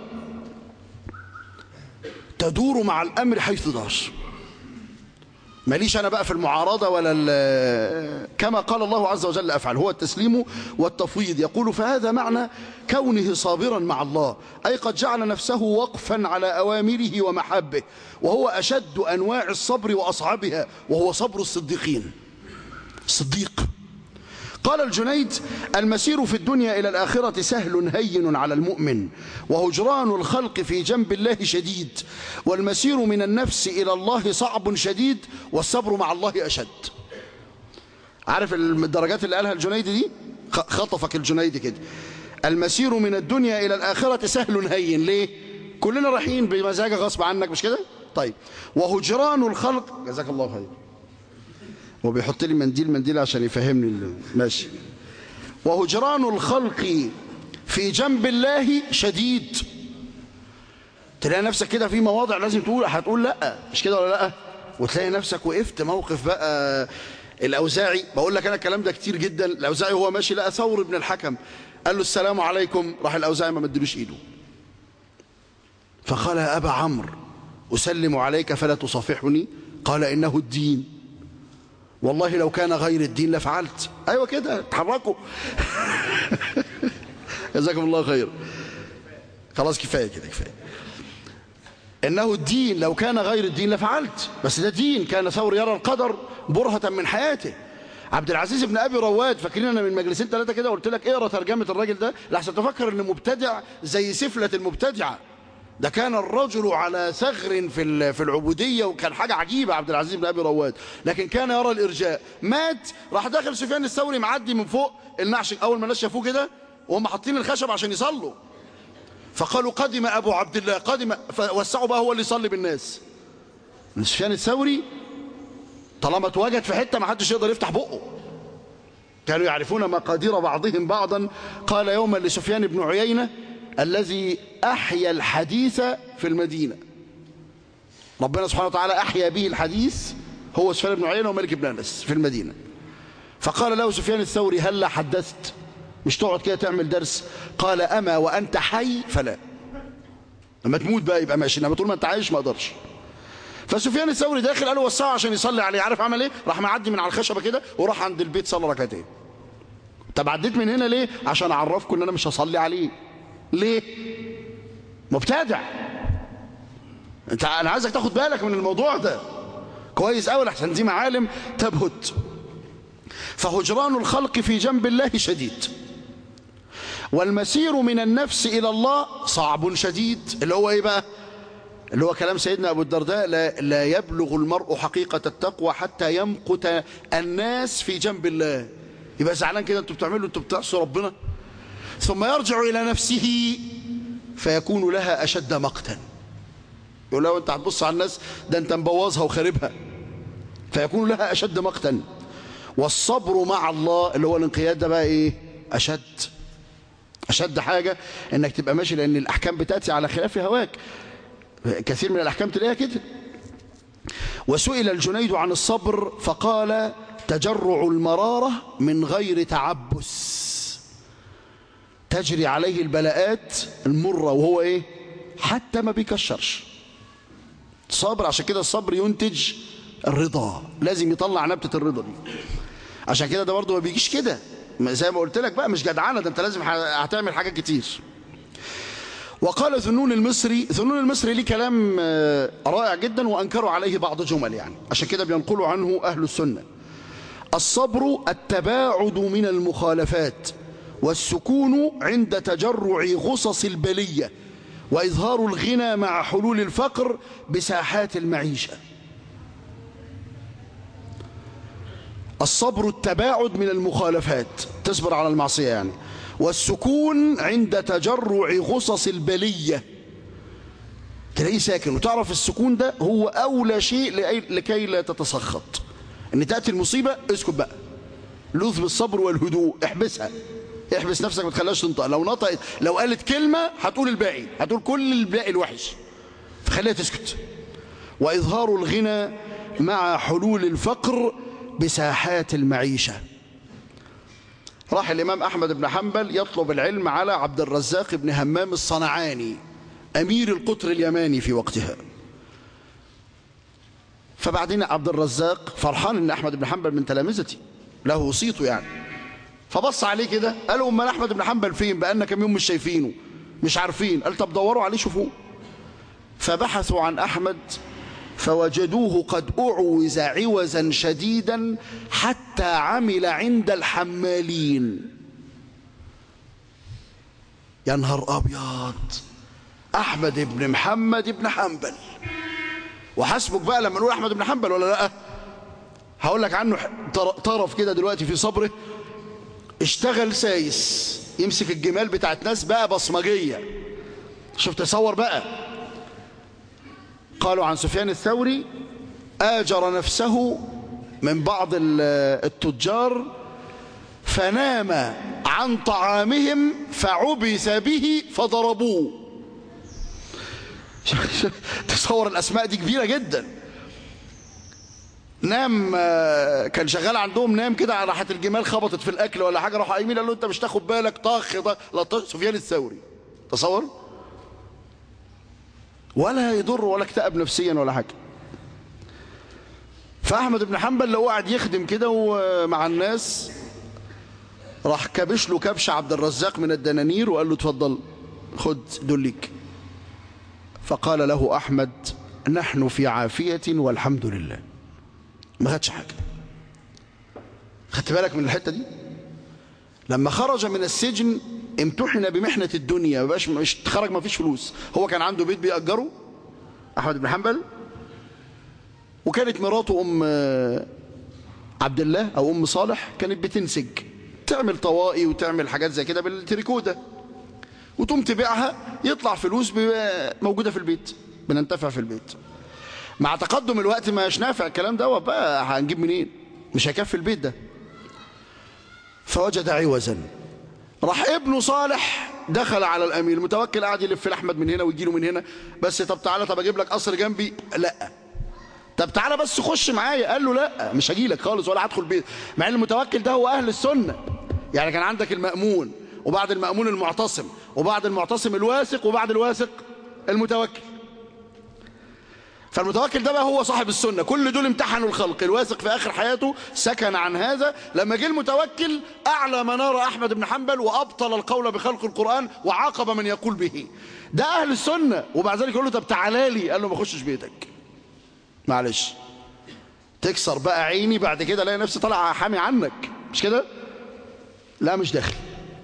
تدور مع الامر حيث دار ماليش انا بقى في المعارضه ولا كما قال الله عز وجل افعل هو التسليم والتفويض يقول فهذا معنى كونه صابرا مع الله اي قد جعل نفسه وقفا على اوامره ومحبه وهو اشد انواع الصبر واصعبها وهو صبر الصديقين الصديق قال الجنيد المسير في الدنيا إلى الآخرة سهل هين على المؤمن وهجران الخلق في جنب الله شديد والمسير من النفس إلى الله صعب شديد والصبر مع الله أشد عارف الدرجات اللي قالها الجنيد دي خطفك الجنيد كده المسير من الدنيا إلى الآخرة سهل هين ليه كلنا رايحين بمزاجك غصب عنك مش كده طيب وهجران الخلق جزاك الله خير هو بيحط لي منديل منديل عشان يفهمني ماشي وهجران الخلق في جنب الله شديد تلاقي نفسك كده في مواضع لازم تقول هتقول لا مش كده ولا لا وتلاقي نفسك وقفت موقف بقى الأوزاعي بقول لك أنا الكلام ده كتير جدا الأوزاعي هو ماشي لقى ثور بن الحكم قال له السلام عليكم راح الأوزاعي ما مدلوش إيده فقال يا أبا عمرو أسلم عليك فلا تصافحني قال إنه الدين والله لو كان غير الدين لفعلت ايوه كده اتحركوا جزاكم الله خير خلاص كفايه كده كفايه انه الدين لو كان غير الدين لفعلت بس ده دين كان ثور يرى القدر برهة من حياته عبد العزيز بن ابي رواد فاكرين انا من مجلسين ثلاثه كده قلت لك اقرا ترجمه الراجل ده لحسن تفكر ان مبتدع زي سفله المبتدعه ده كان الرجل على ثغر في في العبودية وكان حاجة عجيبة عبد العزيز بن أبي رواد لكن كان يرى الإرجاء مات راح داخل سفيان الثوري معدي من فوق النعش أول ما الناس شافوه كده وهم حاطين الخشب عشان يصلوا فقالوا قدم أبو عبد الله قدم فوسعوا بقى هو اللي يصلي بالناس سفيان الثوري طالما اتواجد في حتة ما حدش يقدر يفتح بقه كانوا يعرفون مقادير بعضهم بعضا قال يوما لسفيان بن عيينة الذي أحيا الحديث في المدينة ربنا سبحانه وتعالى أحيا به الحديث هو سفيان بن عيينة وملك بن أنس في المدينة فقال له سفيان الثوري هل حدثت مش تقعد كده تعمل درس قال أما وأنت حي فلا لما تموت بقى يبقى ماشي انما طول ما انت عايش ما اقدرش فسفيان الثوري داخل قال له وسعه عشان يصلي عليه عارف عمل ايه راح معدي من على الخشبه كده وراح عند البيت صلى ركعتين طب عديت من هنا ليه عشان اعرفكم ان انا مش هصلي عليه ليه مبتدع انت انا عايزك تاخد بالك من الموضوع ده كويس قوي لحسن دي معالم تبهت فهجران الخلق في جنب الله شديد والمسير من النفس إلى الله صعب شديد اللي هو إيه بقى اللي هو كلام سيدنا أبو الدرداء لا, لا يبلغ المرء حقيقة التقوى حتى يمقت الناس في جنب الله يبقى زعلان كده انتوا بتعملوا انتوا بتعصوا ربنا ثم يرجع إلى نفسه فيكون لها أشد مقتا يقول له انت هتبص على الناس ده انت مبوظها وخاربها فيكون لها أشد مقتا والصبر مع الله اللي هو الانقياد ده بقى ايه أشد أشد حاجة انك تبقى ماشي لأن الأحكام بتأتي على خلاف هواك كثير من الأحكام تلاقيها كده وسئل الجنيد عن الصبر فقال تجرع المرارة من غير تعبس تجري عليه البلاءات المرة وهو ايه حتى ما بيكشرش صبر عشان كده الصبر ينتج الرضا لازم يطلع نبتة الرضا دي عشان كده ده برضه ما بيجيش كده زي ما قلت لك بقى مش جدعانه ده انت لازم هتعمل حاجات كتير وقال ذنون المصري ذنون المصري ليه كلام رائع جدا وانكروا عليه بعض جمل يعني عشان كده بينقلوا عنه اهل السنه الصبر التباعد من المخالفات والسكون عند تجرع غصص البليه واظهار الغنى مع حلول الفقر بساحات المعيشه الصبر التباعد من المخالفات تصبر على المعصية يعني والسكون عند تجرع غصص البلية تلاقيه ساكن وتعرف السكون ده هو أولى شيء لكي لا تتسخط ان تأتي المصيبة اسكت بقى لوذ بالصبر والهدوء احبسها احبس نفسك ما تخليهاش تنطق لو نطقت لو قالت كلمة هتقول الباقي هتقول كل الباقي الوحش فخليها تسكت وإظهار الغنى مع حلول الفقر بساحات المعيشة راح الإمام أحمد بن حنبل يطلب العلم على عبد الرزاق بن همام الصنعاني أمير القطر اليماني في وقتها فبعدين عبد الرزاق فرحان ان احمد بن حنبل من تلامذتي له صيته يعني فبص عليه كده قالوا امال احمد بن حنبل فين بقالنا كام يوم مش شايفينه مش عارفين قال طب دوروا عليه شوفوه فبحثوا عن احمد فوجدوه قد اعوز عوزا شديدا حتى عمل عند الحمالين يا نهار ابيض احمد بن محمد بن حنبل وحسبك بقى لما نقول احمد بن حنبل ولا لا هقول لك عنه طرف كده دلوقتي في صبره اشتغل سايس يمسك الجمال بتاعت ناس بقى بصمجيه شوف تصور بقى قالوا عن سفيان الثوري آجر نفسه من بعض التجار فنام عن طعامهم فعبث به فضربوه تصور الأسماء دي كبيرة جدا نام كان شغال عندهم نام كده راحت الجمال خبطت في الأكل ولا حاجة راح قايمين قال له أنت مش تاخد بالك طخ طخ سفيان الثوري تصور ولا يضر ولا اكتئب نفسيا ولا حاجة فأحمد بن حنبل لو قاعد يخدم كده ومع الناس راح كبش له كبش عبد الرزاق من الدنانير وقال له اتفضل خد دلك فقال له أحمد نحن في عافية والحمد لله ما خدش حاجة خدت بالك من الحتة دي لما خرج من السجن امتحن بمحنة الدنيا مبقاش مش خرج ما فيش فلوس هو كان عنده بيت بيأجره أحمد بن حنبل وكانت مراته أم عبد الله أو أم صالح كانت بتنسج تعمل طوائي وتعمل حاجات زي كده بالتريكو ده وتقوم تبيعها يطلع فلوس موجودة في البيت بننتفع في البيت مع تقدم الوقت ما مش نافع الكلام ده بقى هنجيب منين مش هيكفي البيت ده فوجد عوزا راح ابنه صالح دخل على الامير المتوكل قاعد يلف احمد من هنا ويجي له من هنا بس طب تعالى طب اجيب لك قصر جنبي لا طب تعالى بس خش معايا قال له لا مش هجي لك خالص ولا هدخل بيت مع ان المتوكل ده هو اهل السنه يعني كان عندك المامون وبعد المامون المعتصم وبعد المعتصم الواثق وبعد الواثق المتوكل فالمتوكل ده بقى هو صاحب السنة كل دول امتحنوا الخلق الواثق في آخر حياته سكن عن هذا لما جه المتوكل أعلى منار أحمد بن حنبل وأبطل القول بخلق القرآن وعاقب من يقول به ده أهل السنة وبعد ذلك يقول له طب تعالى لي قال له ما اخشش بيتك معلش تكسر بقى عيني بعد كده الاقي نفسي طالع حامي عنك مش كده لا مش داخل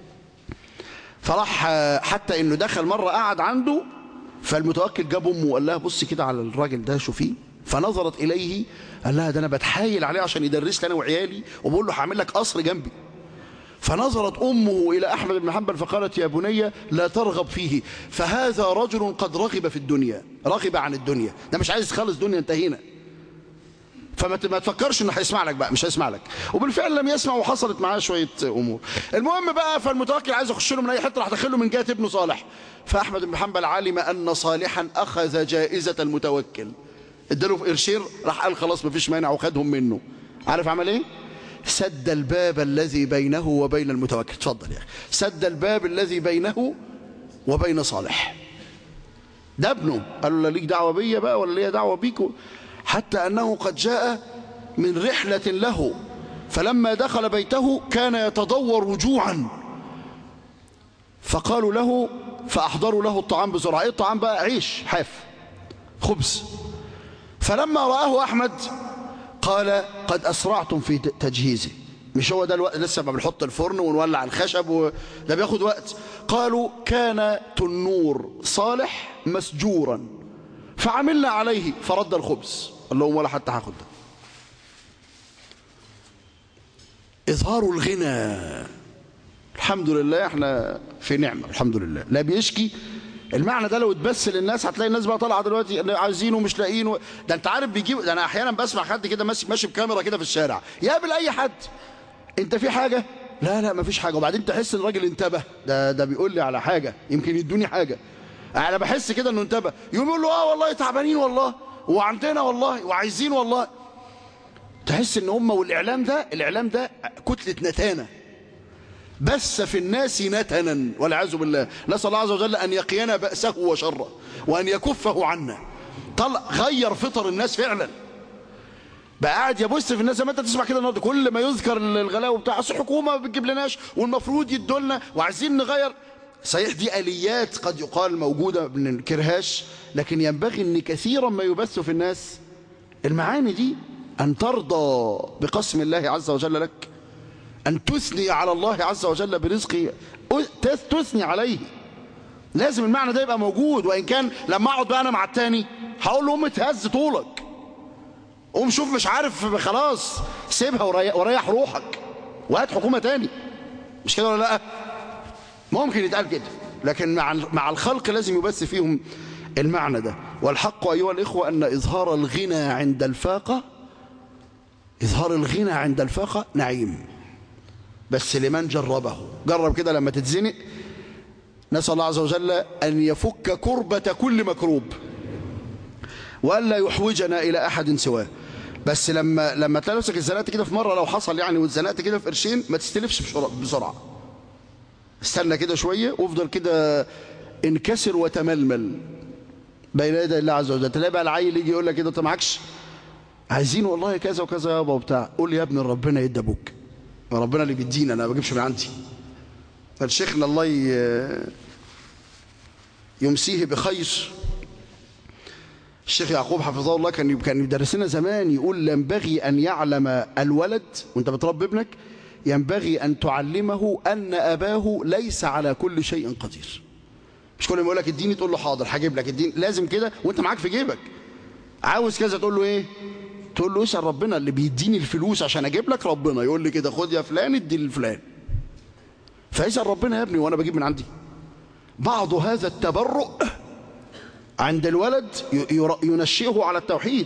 فراح حتى انه دخل مرة قعد عنده فالمتوكل جاب امه وقال لها بصي كده على الراجل ده شوفيه فنظرت اليه قال لها ده انا بتحايل عليه عشان يدرس لي انا وعيالي وبقول له هعمل لك قصر جنبي فنظرت امه الى احمد بن حنبل فقالت يا بني لا ترغب فيه فهذا رجل قد رغب في الدنيا رغب عن الدنيا ده مش عايز خالص دنيا انتهينا فما تفكرش انه هيسمع لك بقى مش هيسمع لك وبالفعل لم يسمع وحصلت معاه شويه امور المهم بقى فالمتوكل عايز يخش له من اي حته راح داخله من جهه ابنه صالح فاحمد بن حنبل علم ان صالحا اخذ جائزه المتوكل اداله في قرشين راح قال خلاص مفيش مانع وخدهم منه عارف عمل ايه سد الباب الذي بينه وبين المتوكل اتفضل يا اخي سد الباب الذي بينه وبين صالح ده ابنه قال له لا ليك دعوه بيا بقى ولا ليا دعوه بيك حتى أنه قد جاء من رحلة له فلما دخل بيته كان يتدور رجوعا فقالوا له فأحضروا له الطعام بسرعة إيه الطعام بقى عيش حاف خبز فلما رآه أحمد قال قد أسرعتم في تجهيزه مش هو ده الوقت لسه ما بنحط الفرن ونولع الخشب و... ده بياخد وقت قالوا كان تنور صالح مسجورا فعملنا عليه فرد الخبز قال لهم ولا حتى هاخد ده إظهار الغنى الحمد لله احنا في نعمة الحمد لله لا بيشكي المعنى ده لو اتبث للناس هتلاقي الناس بقى طالعه دلوقتي عايزينه ومش لاقيينه ده انت عارف بيجيب ده انا احيانا بسمع حد كده ماشي ماشي بكاميرا كده في الشارع يقابل اي حد انت في حاجه لا لا مفيش حاجه وبعدين تحس ان الراجل انتبه ده ده بيقول لي على حاجه يمكن يدوني حاجه انا بحس كده انه انتبه يقوم يقول له اه والله تعبانين والله وعندنا والله وعايزين والله تحس ان هم والاعلام ده الاعلام ده كتله نتانه بث في الناس نتنا والعياذ بالله نسال الله عز وجل ان يقينا باسه وشره وان يكفه عنا طلع غير فطر الناس فعلا بقى قاعد يبث في الناس زي ما انت تسمع كده النهارده كل ما يذكر الغلاء بتاع اصل الحكومه ما بتجيب لناش والمفروض يدوا لنا وعايزين نغير صحيح دي اليات قد يقال موجوده ما ننكرهاش لكن ينبغي ان كثيرا ما يبث في الناس المعاني دي ان ترضى بقسم الله عز وجل لك أن تثني على الله عز وجل برزقه تثني عليه لازم المعنى ده يبقى موجود وإن كان لما أقعد بقى أنا مع التاني هقول له قوم اتهز طولك قوم شوف مش عارف خلاص سيبها وريح روحك وهات حكومة تاني مش كده ولا لا ممكن يتقال كده لكن مع مع الخلق لازم يبث فيهم المعنى ده والحق أيها الإخوة أن إظهار الغنى عند الفاقة إظهار الغنى عند الفاقة نعيم بس لمن جربه جرب كده لما تتزنق نسأل الله عز وجل أن يفك كربة كل مكروب وألا يحوجنا إلى أحد سواه بس لما لما تلاقي نفسك اتزنقت كده في مرة لو حصل يعني واتزنقت كده في قرشين ما تستلفش بسرعة استنى كده شوية وافضل كده انكسر وتململ بين يدي الله عز وجل تلاقي بقى العيل يجي يقول لك كده انت معكش عايزين والله كذا وكذا يابا وبتاع قول يا ابن ربنا يدي ابوك ربنا اللي بيدينا انا ما بجيبش من عندي فالشيخنا الله يمسيه بخير الشيخ يعقوب حفظه الله كان كان يدرس لنا زمان يقول ينبغي ان يعلم الولد وانت بتربي ابنك ينبغي ان تعلمه ان اباه ليس على كل شيء قدير مش كل ما يقول لك اديني تقول له حاضر هجيب لك اديني لازم كده وانت معاك في جيبك عاوز كذا تقول له ايه تقول له اسال ربنا اللي بيديني الفلوس عشان اجيب لك ربنا يقول لي كده خد يا فلان ادي لفلان فاسال ربنا يا ابني وانا بجيب من عندي بعض هذا التبرؤ عند الولد ينشئه على التوحيد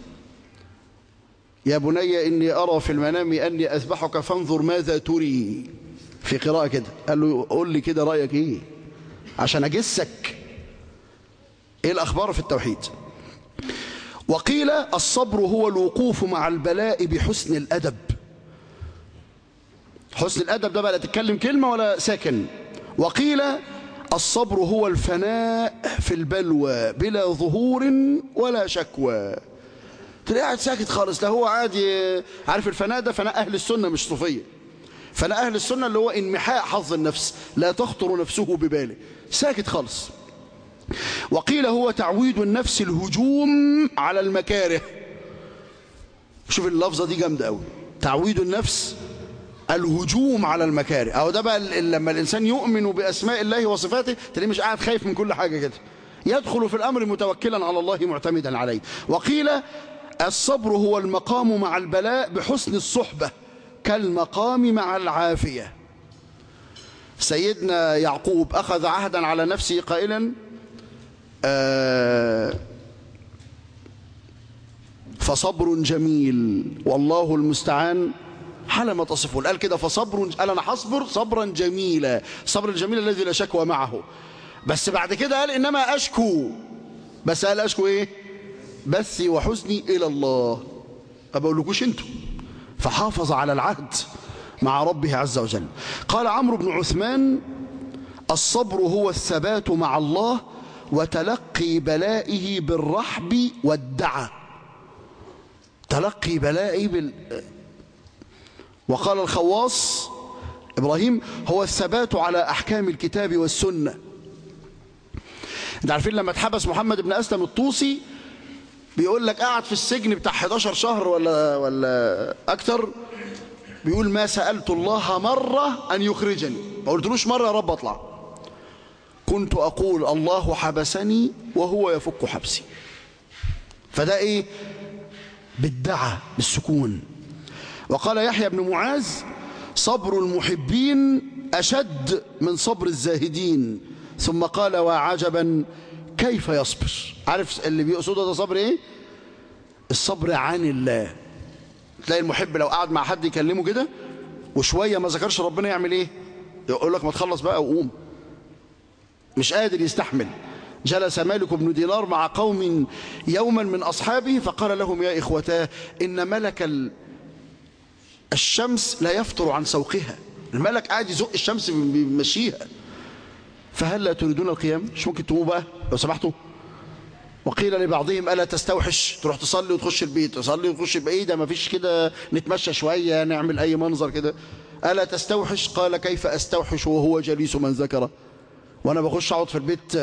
يا بني إني أرى في المنام أني أذبحك فانظر ماذا تري في قراءة كده قال له قول لي كده رأيك إيه عشان أجسك إيه الأخبار في التوحيد وقيل الصبر هو الوقوف مع البلاء بحسن الأدب حسن الأدب ده بقى لا تتكلم كلمة ولا ساكن وقيل الصبر هو الفناء في البلوى بلا ظهور ولا شكوى تلاقيه قاعد ساكت خالص لا هو عادي عارف الفناء ده فناء أهل السنة مش صوفية فناء أهل السنة اللي هو انمحاء حظ النفس لا تخطر نفسه بباله ساكت خالص وقيل هو تعويد النفس الهجوم على المكاره شوف اللفظة دي جامدة قوي تعويد النفس الهجوم على المكاره أو ده بقى لما الإنسان يؤمن بأسماء الله وصفاته تلاقيه مش قاعد خايف من كل حاجة كده يدخل في الأمر متوكلا على الله معتمدا عليه وقيل الصبر هو المقام مع البلاء بحسن الصحبة كالمقام مع العافية سيدنا يعقوب أخذ عهدا على نفسه قائلا آه فصبر جميل والله المستعان على ما تصفون قال كده فصبر قال أنا حصبر صبرا جميلا صبر الجميل الذي لا شكوى معه بس بعد كده قال إنما أشكو بس قال أشكو إيه بثي وحزني إلى الله ما بقولكوش انتوا فحافظ على العهد مع ربه عز وجل قال عمرو بن عثمان الصبر هو الثبات مع الله وتلقي بلائه بالرحب والدعى تلقي بلائه بال وقال الخواص إبراهيم هو الثبات على أحكام الكتاب والسنة انت عارفين لما اتحبس محمد بن أسلم الطوسي بيقول لك قعد في السجن بتاع 11 شهر ولا ولا أكتر بيقول ما سألت الله مرة أن يخرجني ما قلتلوش مرة يا رب أطلع كنت أقول الله حبسني وهو يفك حبسي فده إيه بالدعة بالسكون وقال يحيى بن معاذ صبر المحبين أشد من صبر الزاهدين ثم قال وعجبا كيف يصبر عارف اللي بيقصده ده صبر ايه الصبر عن الله تلاقي المحب لو قعد مع حد يكلمه كده وشوية ما ذكرش ربنا يعمل ايه يقول لك ما تخلص بقى وقوم مش قادر يستحمل جلس مالك بن دينار مع قوم يوما من أصحابه فقال لهم يا إخوتاه إن ملك الشمس لا يفتر عن سوقها الملك قاعد يزق الشمس بيمشيها فهل لا تريدون القيام مش ممكن تقوموا بقى لو سمحتوا وقيل لبعضهم ألا تستوحش تروح تصلي وتخش البيت تصلي وتخش البيت ده ما فيش كده نتمشى شوية نعمل أي منظر كده ألا تستوحش قال كيف أستوحش وهو جليس من ذكره وأنا بخش أقعد في البيت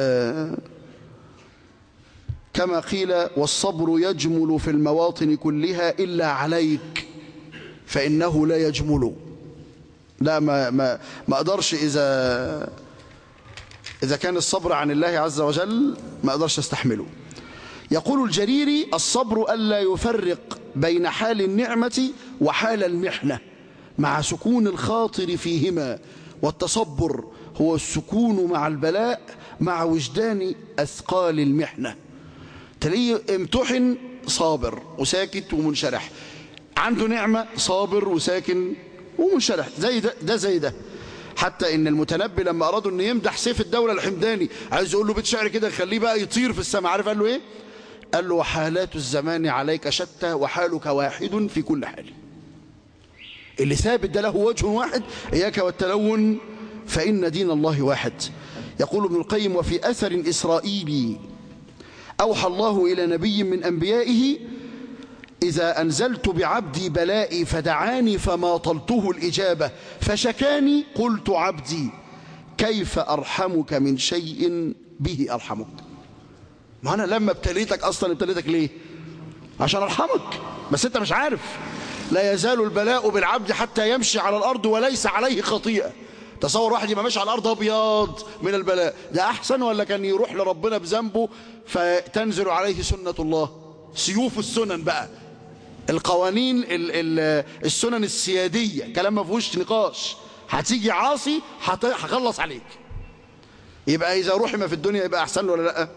كما قيل والصبر يجمل في المواطن كلها إلا عليك فإنه لا يجمل لا ما, ما, ما أقدرش إذا إذا كان الصبر عن الله عز وجل ما أقدرش استحمله يقول الجريري الصبر ألا يفرق بين حال النعمة وحال المحنة مع سكون الخاطر فيهما والتصبر هو السكون مع البلاء مع وجدان أثقال المحنة تلاقيه امتحن صابر وساكت ومنشرح عنده نعمة صابر وساكن ومنشرح زي ده, ده زي ده حتى ان المتنبي لما ارادوا ان يمدح سيف الدولة الحمداني عايز يقول له بيت شعر كده يخليه بقى يطير في السماء عارف قال له ايه قال له وحالات الزمان عليك شتى وحالك واحد في كل حال اللي ثابت ده له وجه واحد اياك والتلون فان دين الله واحد يقول ابن القيم وفي اثر اسرائيلي اوحى الله الى نبي من انبيائه إذا أنزلت بعبدي بلائي فدعاني فماطلته الإجابة فشكاني قلت عبدي كيف أرحمك من شيء به أرحمك ما أنا لما ابتليتك أصلا ابتليتك ليه عشان أرحمك بس أنت مش عارف لا يزال البلاء بالعبد حتى يمشي على الأرض وليس عليه خطيئة تصور واحد يبقى ماشي على الأرض أبيض من البلاء ده أحسن ولا كان يروح لربنا بذنبه فتنزل عليه سنة الله سيوف السنن بقى القوانين ال ال السنن السيادية كلام ما فيهوش نقاش هتيجي عاصي هخلص عليك يبقى إذا رحم في الدنيا يبقى أحسن له ولا لا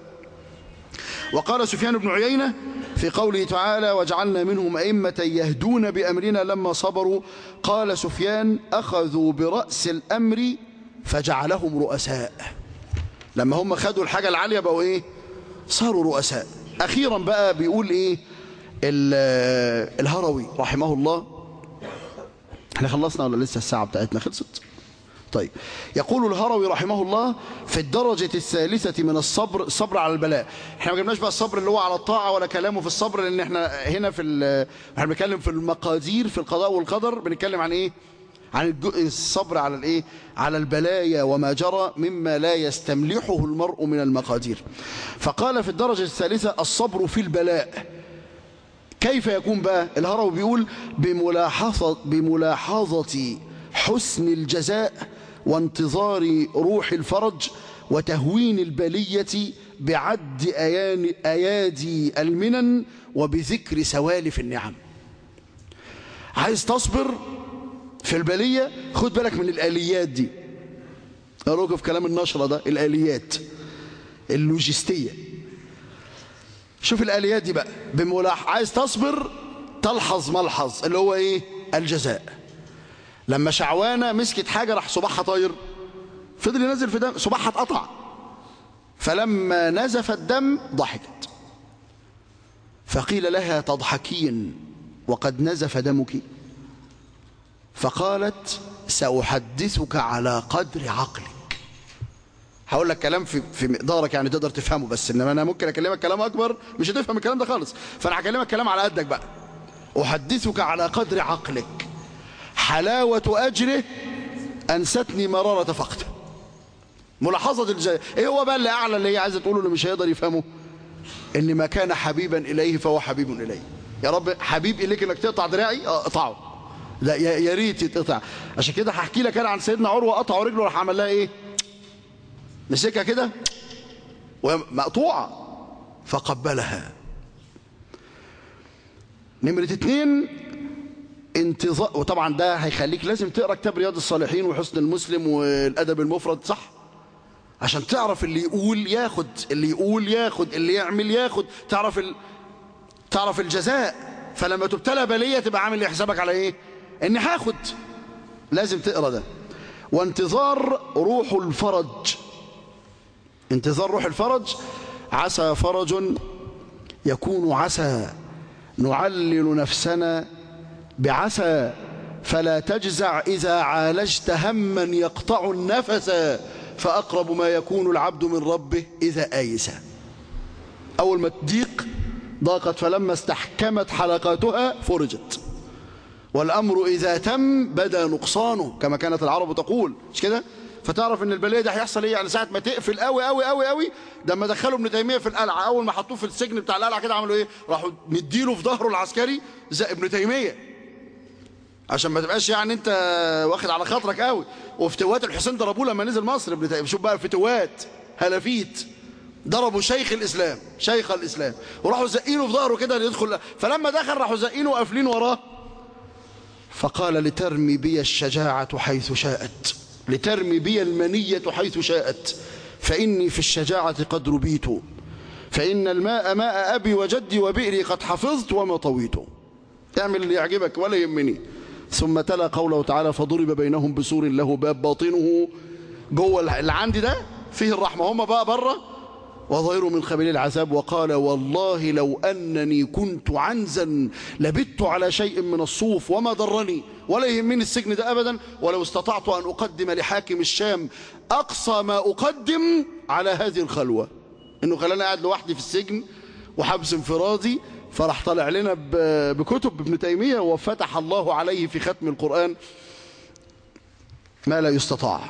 وقال سفيان بن عيينة في قوله تعالى وجعلنا منهم أئمة يهدون بأمرنا لما صبروا قال سفيان أخذوا برأس الأمر فجعلهم رؤساء لما هم خدوا الحاجة العالية بقوا إيه صاروا رؤساء أخيرا بقى بيقول إيه الهروي رحمه الله احنا خلصنا ولا لسه الساعة بتاعتنا خلصت طيب يقول الهروي رحمه الله في الدرجة الثالثة من الصبر الصبر على البلاء احنا ما جبناش بقى الصبر اللي هو على الطاعة ولا كلامه في الصبر لان احنا هنا في ال- احنا بنتكلم في المقادير في القضاء والقدر بنتكلم عن ايه عن الج- الصبر على الايه على البلايا وما جرى مما لا يستملحه المرء من المقادير فقال في الدرجة الثالثة الصبر في البلاء كيف يكون بقى الهروي بيقول بملاحظة بملاحظة حسن الجزاء وانتظار روح الفرج وتهوين البلية بعد أيان أيادي المنن وبذكر سوالف النعم عايز تصبر في البلية خد بالك من الآليات دي أروك في كلام النشرة ده الآليات اللوجستية شوف الآليات دي بقى بملاح عايز تصبر تلحظ ملحظ اللي هو ايه الجزاء لما شعوانة مسكت حاجة راح صباحها طاير فضل ينزل في دم صباحها اتقطع فلما نزف الدم ضحكت فقيل لها تضحكين وقد نزف دمك فقالت سأحدثك على قدر عقلك هقول لك كلام في في مقدارك يعني تقدر تفهمه بس انما انا ممكن اكلمك كلام اكبر مش هتفهم الكلام ده خالص فانا هكلمك كلام على قدك بقى احدثك على قدر عقلك حلاوة اجره انستني مرارة فقده ملاحظة الج... ايه هو بقى اللي اعلى اللي هي عايزه تقوله اللي مش هيقدر يفهمه ان ما كان حبيبا اليه فهو حبيب اليه يا رب حبيب اليك انك تقطع دراعي اه اقطعه لا يا يا ريت يتقطع عشان كده هحكي لك انا عن سيدنا عروه قطعوا رجله راح عمل لها ايه مسكها كده ومقطوعة فقبلها نمرة اتنين انتظار وطبعا ده هيخليك لازم تقرا كتاب رياض الصالحين وحسن المسلم والادب المفرد صح عشان تعرف اللي يقول ياخد اللي يقول ياخد اللي يعمل ياخد تعرف ال... تعرف الجزاء فلما تبتلى بليه تبقى عامل حسابك على ايه اني هاخد لازم تقرا ده وانتظار روح الفرج انتظار روح الفرج عسى فرج يكون عسى نعلل نفسنا بعسى فلا تجزع إذا عالجت هما يقطع النفس فأقرب ما يكون العبد من ربه إذا آيس أول ما تضيق ضاقت فلما استحكمت حلقاتها فرجت والأمر إذا تم بدا نقصانه كما كانت العرب تقول مش كده فتعرف ان البليه ده هيحصل ايه يعني ساعه ما تقفل قوي قوي قوي قوي ده لما دخلوا ابن تيميه في القلعه اول ما حطوه في السجن بتاع القلعه كده عملوا ايه راحوا مديله في ظهره العسكري زي ابن تيميه عشان ما تبقاش يعني انت واخد على خاطرك قوي وفتوات الحسين ضربوه لما نزل مصر ابن تيميه شوف بقى فتوات هلافيت ضربوا شيخ الاسلام شيخ الاسلام وراحوا زقينه في ظهره كده يدخل فلما دخل راحوا زقينه وقافلين وراه فقال لترمي بي الشجاعه حيث شاءت لترمي بي المنية حيث شاءت فإني في الشجاعة قد ربيت فإن الماء ماء أبي وجدي وبئري قد حفظت وما طويت اعمل اللي يعجبك ولا يهمني ثم تلا قوله تعالى فضرب بينهم بسور له باب باطنه جوه اللي عندي ده فيه الرحمة هم بقى بره وظهروا من قبيل العذاب وقال والله لو أنني كنت عنزا لبت على شيء من الصوف وما ضرني ولا يهمني السجن ده أبدا ولو استطعت أن أقدم لحاكم الشام أقصى ما أقدم على هذه الخلوة إنه خلاني قاعد لوحدي في السجن وحبس انفرادي فراح طلع لنا بكتب ابن تيمية وفتح الله عليه في ختم القرآن ما لا يستطاع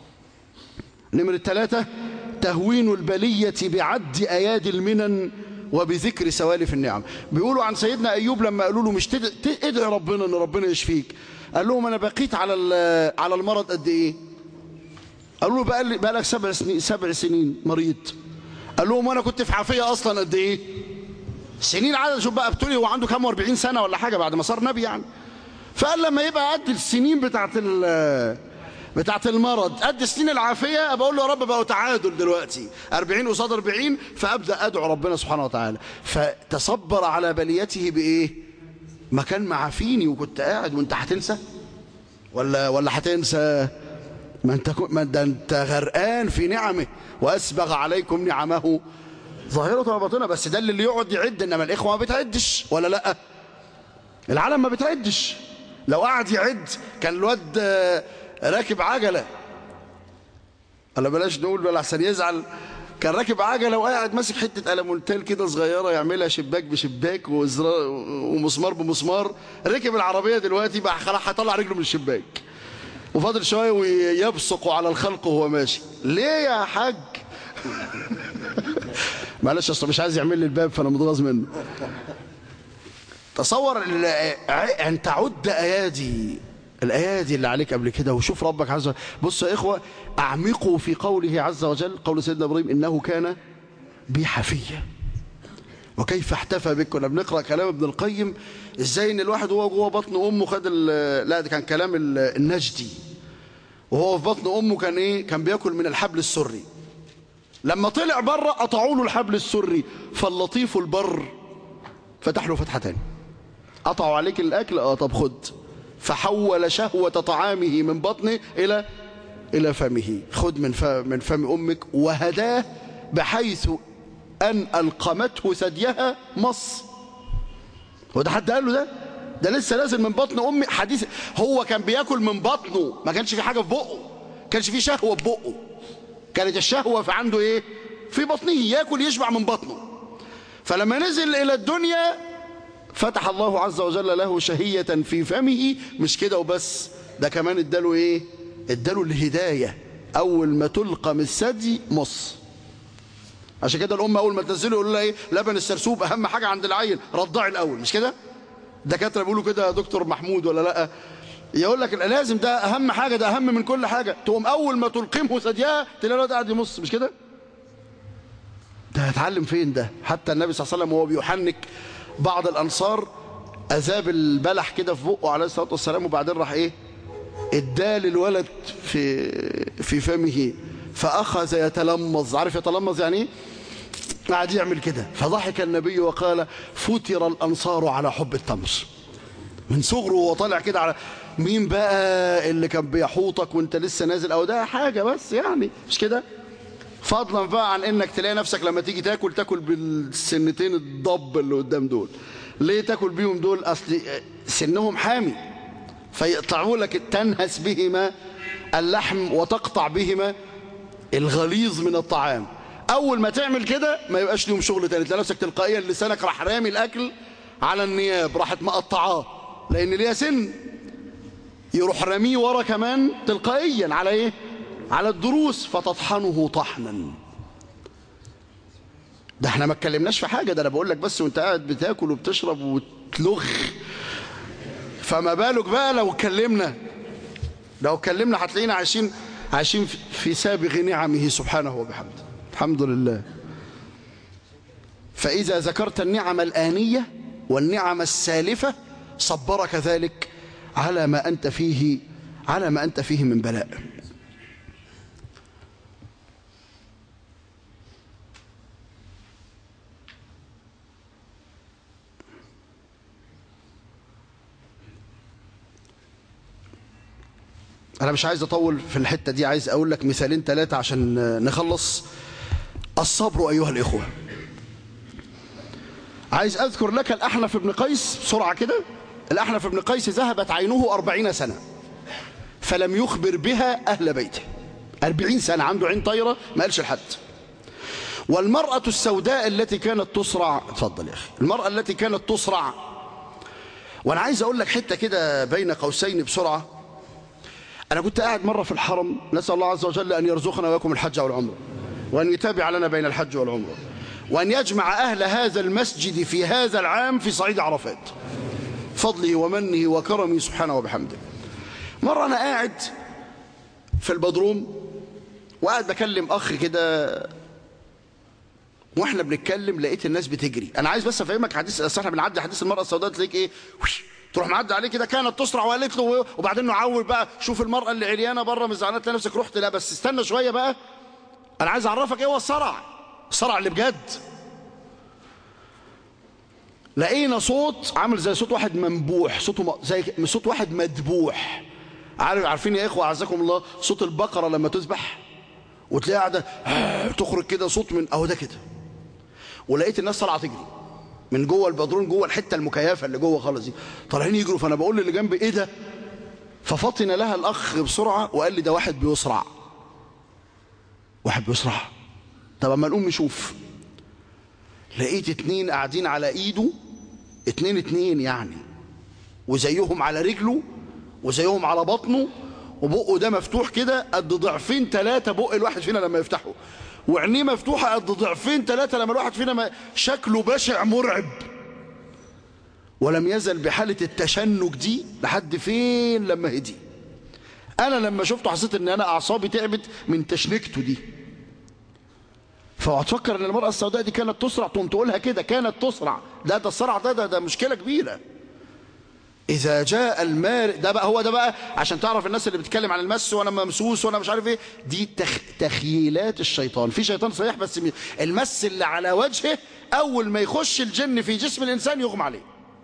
نمرة ثلاثة تهوين البلية بعد أيادي المنن وبذكر سوالف النعم بيقولوا عن سيدنا أيوب لما قالوا له مش تدعي ربنا أن ربنا يشفيك قال لهم أنا بقيت على على المرض قد إيه قالوا له بقى, بقى لك سبع سنين, سبع سنين مريض قال لهم وأنا كنت في عافية أصلا قد إيه سنين عدد شوف بقى بتقولي هو عنده كام 40 سنة ولا حاجة بعد ما صار نبي يعني فقال لما يبقى قد السنين بتاعت بتاعت المرض قد سنين العافية بقول له يا رب بقوا تعادل دلوقتي 40 قصاد 40 فأبدأ أدعو ربنا سبحانه وتعالى فتصبر على بليته بإيه ما كان معافيني وكنت قاعد وانت هتنسى ولا ولا هتنسى ما انت ما ده انت غرقان في نعمه واسبغ عليكم نعمه ظاهرة وباطنة بس ده اللي يقعد يعد انما الاخوه ما بتعدش ولا لا العالم ما بتعدش لو قعد يعد كان الواد راكب عجلة ولا بلاش نقول بلا احسن يزعل كان راكب عجله وقاعد ماسك حته المونتيل كده صغيره يعملها شباك بشباك وزرا- ومسمار بمسمار ركب العربيه دلوقتي بقى خلاص هيطلع رجله من الشباك وفاضل شويه ويبصق على الخلق وهو ماشي ليه يا حاج معلش اصل مش عايز يعمل لي الباب فانا متغاظ منه تصور ال- ع- ان تعد ايادي الايادي اللي عليك قبل كده وشوف ربك عز وجل بص يا اخوه اعمقوا في قوله عز وجل قول سيدنا ابراهيم انه كان بي حفيا وكيف احتفى بك كنا بنقرا كلام ابن القيم ازاي ان الواحد وهو جوه بطن امه خد ال- لا ده كان كلام ال- النجدي وهو في بطن امه كان ايه كان بياكل من الحبل السري لما طلع بره قطعوا له الحبل السري فاللطيف البر فتح له فتحه تاني قطعوا عليك الاكل اه طب خد فحول شهوة طعامه من بطنه إلى إلى فمه خد من فم من فم أمك وهداه بحيث أن ألقمته ثديها مص هو ده حد قال له ده ده لسه نازل من بطن أمي حديث هو كان بياكل من بطنه ما كانش في حاجة في بقه كانش في شهوة في بقه كانت الشهوة في عنده إيه في بطنه ياكل يشبع من بطنه فلما نزل إلى الدنيا فتح الله عز وجل له شهية في فمه مش كده وبس ده كمان اداله ايه اداله الهداية اول ما تلقم الثدي مص عشان كده الام اول ما تنزله يقول لها ايه لبن السرسوب اهم حاجة عند العيل رضعي الاول مش كده دكاتره بيقولوا كده يا دكتور محمود ولا لا يقول لك لازم ده اهم حاجة ده اهم من كل حاجة تقوم اول ما تلقمه ثديها تلاقي الواد قاعد يمص مش كده ده هتعلم فين ده حتى النبي صلى الله عليه وسلم وهو بيحنك بعض الانصار اذاب البلح كده في بقه عليه الصلاه والسلام وبعدين راح ايه اداه للولد في في فمه فاخذ يتلمظ عارف يتلمظ يعني ايه قعد يعمل كده فضحك النبي وقال فتر الانصار على حب التمر من صغره وهو طالع كده على مين بقى اللي كان بيحوطك وانت لسه نازل او ده حاجه بس يعني مش كده فضلا بقى عن انك تلاقي نفسك لما تيجي تاكل تاكل بالسنتين الضب اللي قدام دول ليه تاكل بيهم دول اصل سنهم حامي فيقطعوا لك تنهس بهما اللحم وتقطع بهما الغليظ من الطعام اول ما تعمل كده ما يبقاش ليهم شغل تاني تلاقي نفسك تلقائيا لسانك راح رامي الاكل على النياب راحت مقطعاه لان ليها سن يروح راميه ورا كمان تلقائيا على ايه على الدروس فتطحنه طحنا ده احنا ما اتكلمناش في حاجه ده انا بقول لك بس وانت قاعد بتاكل وبتشرب وتلغ فما بالك بقى لو اتكلمنا لو اتكلمنا هتلاقينا عايشين عايشين في سابغ نعمه سبحانه وبحمده الحمد لله فإذا ذكرت النعم الآنية والنعم السالفة صبرك ذلك على ما أنت فيه على ما أنت فيه من بلاء أنا مش عايز أطول في الحتة دي عايز أقول لك مثالين ثلاثة عشان نخلص الصبر أيها الإخوة عايز أذكر لك الأحنف بن قيس بسرعة كده الأحنف بن قيس ذهبت عينه أربعين سنة فلم يخبر بها أهل بيته أربعين سنة عنده عين طايرة ما قالش لحد والمرأة السوداء التي كانت تصرع اتفضل يا أخي المرأة التي كانت تصرع وأنا عايز أقول لك حتة كده بين قوسين بسرعة أنا كنت قاعد مرة في الحرم نسأل الله عز وجل أن يرزقنا وياكم الحج والعمرة وأن يتابع لنا بين الحج والعمرة وأن يجمع أهل هذا المسجد في هذا العام في صعيد عرفات فضله ومنه وكرمه سبحانه وبحمده مرة أنا قاعد في البدروم وقاعد بكلم أخ كده واحنا بنتكلم لقيت الناس بتجري انا عايز بس افهمك حديث اصل احنا بنعدي حديث المراه السوداء تلاقيك ايه وش تروح معدي عليه كده كانت تسرع وقالت له وبعدين نعول بقى شوف المراه اللي عريانه بره مزعلانه تلاقي نفسك رحت لا بس استنى شويه بقى انا عايز اعرفك ايه هو الصرع الصرع اللي بجد لقينا صوت عامل زي صوت واحد منبوح صوته زي صوت واحد مدبوح عارف عارفين يا اخوه اعزكم الله صوت البقره لما تذبح وتلاقيها قاعده تخرج كده صوت من اهو ده كده ولقيت الناس طالعه تجري من جوه البدرون جوه الحته المكيفه اللي جوه خالص دي طالعين يجروا فانا بقول للي جنبي ايه ده ففطن لها الاخ بسرعه وقال لي ده واحد بيصرع واحد بيسرح طب اما نقوم نشوف لقيت اتنين قاعدين على ايده اتنين اتنين يعني وزيهم على رجله وزيهم على بطنه وبقه ده مفتوح كده قد ضعفين ثلاثة بق الواحد فينا لما يفتحه وعينيه مفتوحة قد ضعفين ثلاثة لما الواحد فينا ما شكله بشع مرعب ولم يزل بحالة التشنج دي لحد فين لما هدي أنا لما شفته حسيت إن أنا أعصابي تعبت من تشنكته دي فهتفكر ان المرأة السوداء دي كانت تسرع تقوم تقولها كده كانت تسرع لا ده الصرع ده, ده ده مشكلة كبيرة إذا جاء المار ده بقى هو ده بقى عشان تعرف الناس اللي بتتكلم عن المس وأنا ممسوس وأنا مش عارف إيه دي تخ... تخيلات الشيطان في شيطان صحيح بس المس اللي على وجهه أول ما يخش الجن في جسم الإنسان يغمى عليه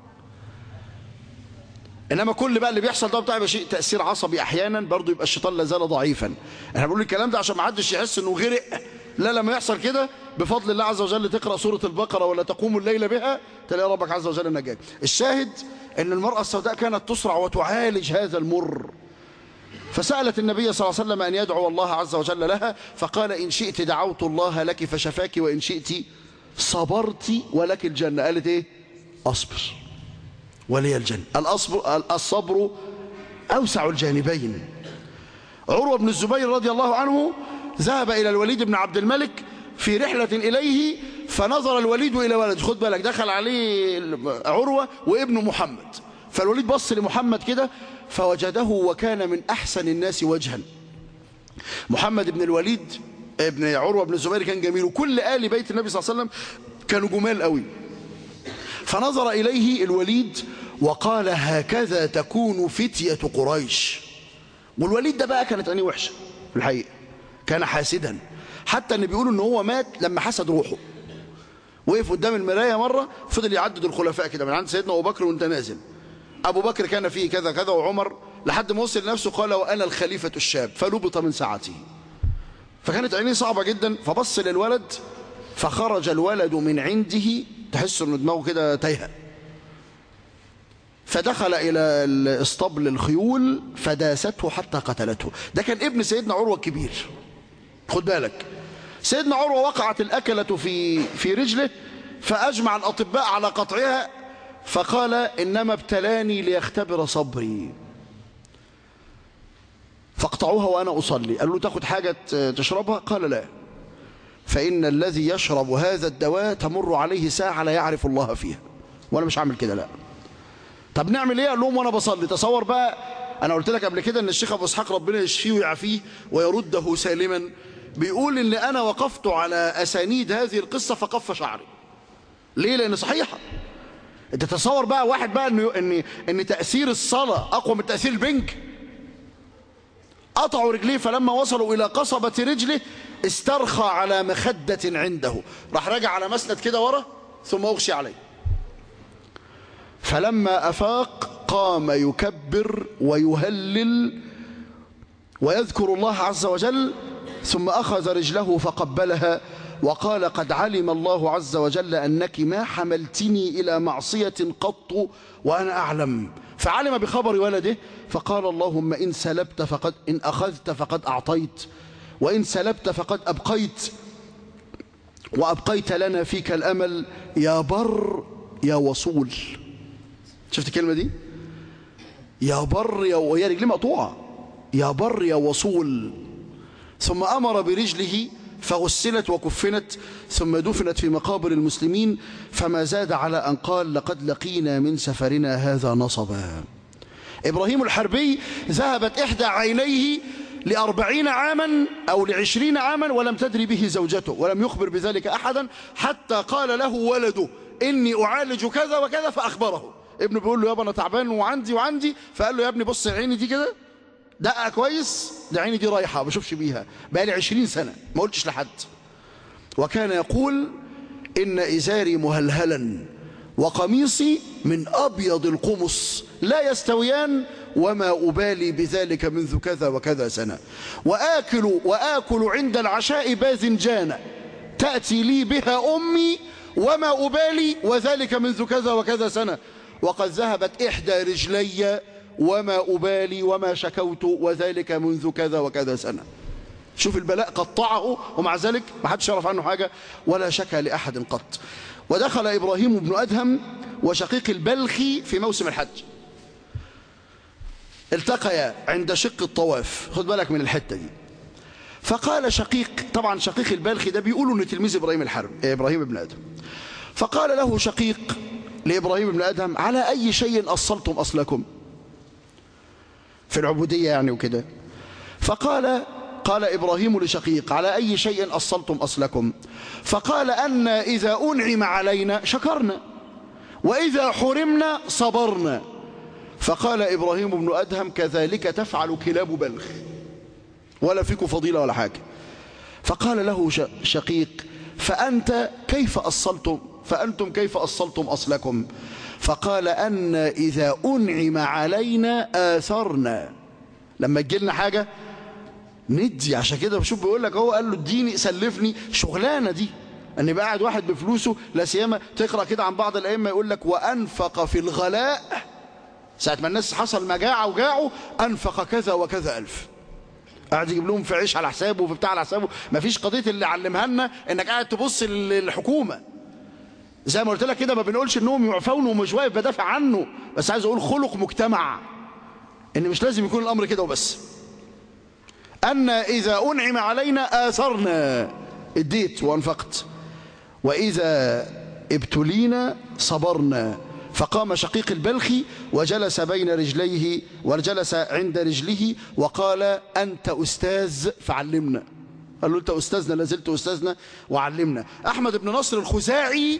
انما كل بقى اللي بيحصل ده بتاع شيء تاثير عصبي احيانا برضه يبقى الشيطان لا زال ضعيفا احنا بنقول الكلام ده عشان ما حدش يحس انه غرق لا لما يحصل كده بفضل الله عز وجل تقرا سوره البقره ولا تقوم الليل بها تلاقي ربك عز وجل نجاك الشاهد ان المراه السوداء كانت تسرع وتعالج هذا المر فسالت النبي صلى الله عليه وسلم ان يدعو الله عز وجل لها فقال ان شئت دعوت الله لك فشفاك وان شئت صبرت ولك الجنه قالت ايه اصبر ولي الجنة الأصبر الصبر أوسع الجانبين عروة بن الزبير رضي الله عنه ذهب إلى الوليد بن عبد الملك في رحلة إليه فنظر الوليد إلى ولد خد بالك دخل عليه عروة وابن محمد فالوليد بص لمحمد كده فوجده وكان من أحسن الناس وجها محمد بن الوليد ابن عروة بن الزبير كان جميل وكل آل بيت النبي صلى الله عليه وسلم كانوا جمال قوي فنظر إليه الوليد وقال هكذا تكون فتية قريش والوليد ده بقى كانت عينيه وحشة في الحقيقة كان حاسدا حتى ان بيقولوا ان هو مات لما حسد روحه وقف قدام المراية مرة فضل يعدد الخلفاء كده من عند سيدنا أبو بكر وانت نازل أبو بكر كان فيه كذا كذا وعمر لحد ما وصل لنفسه قال وأنا الخليفة الشاب فلبط من ساعته فكانت عينيه صعبة جدا فبص للولد فخرج الولد من عنده تحس ان دماغه كده تايهه فدخل الى اسطبل الخيول فداسته حتى قتلته ده كان ابن سيدنا عروه الكبير خد بالك سيدنا عروه وقعت الاكله في في رجله فاجمع الاطباء على قطعها فقال انما ابتلاني ليختبر صبري فاقطعوها وانا اصلي قال له تاخد حاجه تشربها قال لا فإن الذي يشرب هذا الدواء تمر عليه ساعة لا يعرف الله فيها وأنا مش هعمل كده لا طب نعمل إيه قال لهم وأنا بصلي تصور بقى أنا قلت لك قبل كده إن الشيخ أبو إسحاق ربنا يشفيه ويعافيه ويرده سالما بيقول إن أنا وقفت على أسانيد هذه القصة فقف شعري ليه لأن صحيحة أنت تصور بقى واحد بقى إن إن إن تأثير الصلاة أقوى من تأثير البنك قطعوا رجليه فلما وصلوا إلى قصبة رجله استرخى على مخدة عنده راح راجع على مسند كده ورا ثم أغشي عليه فلما أفاق قام يكبر ويهلل ويذكر الله عز وجل ثم أخذ رجله فقبلها وقال قد علم الله عز وجل أنك ما حملتني إلى معصية قط وأنا أعلم فعلم بخبر ولده فقال اللهم إن سلبت فقد إن أخذت فقد أعطيت وإن سلبت فقد أبقيت وأبقيت لنا فيك الأمل يا بر يا وصول شفت الكلمة دي يا بر يا وهي رجلي مقطوعة يا بر يا وصول ثم أمر برجله فغسلت وكفنت ثم دفنت في مقابر المسلمين فما زاد على أن قال لقد لقينا من سفرنا هذا نصبا إبراهيم الحربي ذهبت إحدى عينيه لأربعين عاما أو لعشرين عاما ولم تدري به زوجته ولم يخبر بذلك أحدا حتى قال له ولده إني أعالج كذا وكذا فأخبره ابنه بيقول له يابا أنا تعبان وعندي وعندي فقال له يا ابني بص عيني دي كده دقة كويس ده عيني دي رايحة ما بشوفش بيها بقى لي عشرين سنة ما قلتش لحد وكان يقول إن إزاري مهلهلا وقميصي من أبيض القمص لا يستويان وما أبالي بذلك منذ كذا وكذا سنة وآكل, وآكل عند العشاء باذنجان تأتي لي بها أمي وما أبالي وذلك منذ كذا وكذا سنة وقد ذهبت إحدى رجلي وما أبالي وما شكوت وذلك منذ كذا وكذا سنة شوف البلاء قطعه ومع ذلك ما حدش يعرف عنه حاجة ولا شكى لأحد قط ودخل إبراهيم بن أدهم وشقيق البلخي في موسم الحج التقيا عند شق الطواف خد بالك من الحتة دي فقال شقيق طبعا شقيق البلخي ده بيقولوا ان تلميذ ابراهيم الحرب ابراهيم بن ادهم فقال له شقيق لابراهيم بن ادهم على اي شيء اصلتم اصلكم في العبوديه يعني وكده فقال قال ابراهيم لشقيق على اي شيء اصلتم اصلكم فقال ان اذا انعم علينا شكرنا واذا حرمنا صبرنا فقال ابراهيم بن ادهم كذلك تفعل كلاب بلخ ولا فيكم فضيلة ولا حاجة فقال له شقيق فأنت كيف أصلتم فأنتم كيف أصلتم أصلكم فقال أن إذا أنعم علينا آثرنا لما تجيلنا حاجة ندي عشان كده بشوف بيقول لك هو قال له اديني سلفني شغلانة دي أن يبقى قاعد واحد بفلوسه لا سيما تقرأ كده عن بعض الأئمة يقول لك وأنفق في الغلاء ساعة ما الناس حصل مجاعة وجاعوا أنفق كذا وكذا ألف قاعد يجيب لهم في عيش على حسابه وفي بتاع على حسابه مفيش قضيه اللي علمها لنا انك قاعد تبص للحكومه زي ما قلت لك كده ما بنقولش انهم يعفون ومش واقف بدافع عنه بس عايز اقول خلق مجتمع ان مش لازم يكون الامر كده وبس ان اذا انعم علينا اثرنا اديت وانفقت واذا ابتلينا صبرنا فقام شقيق البلخي وجلس بين رجليه وجلس عند رجله وقال أنت أستاذ فعلمنا قال له أنت أستاذنا لازلت أستاذنا وعلمنا أحمد بن نصر الخزاعي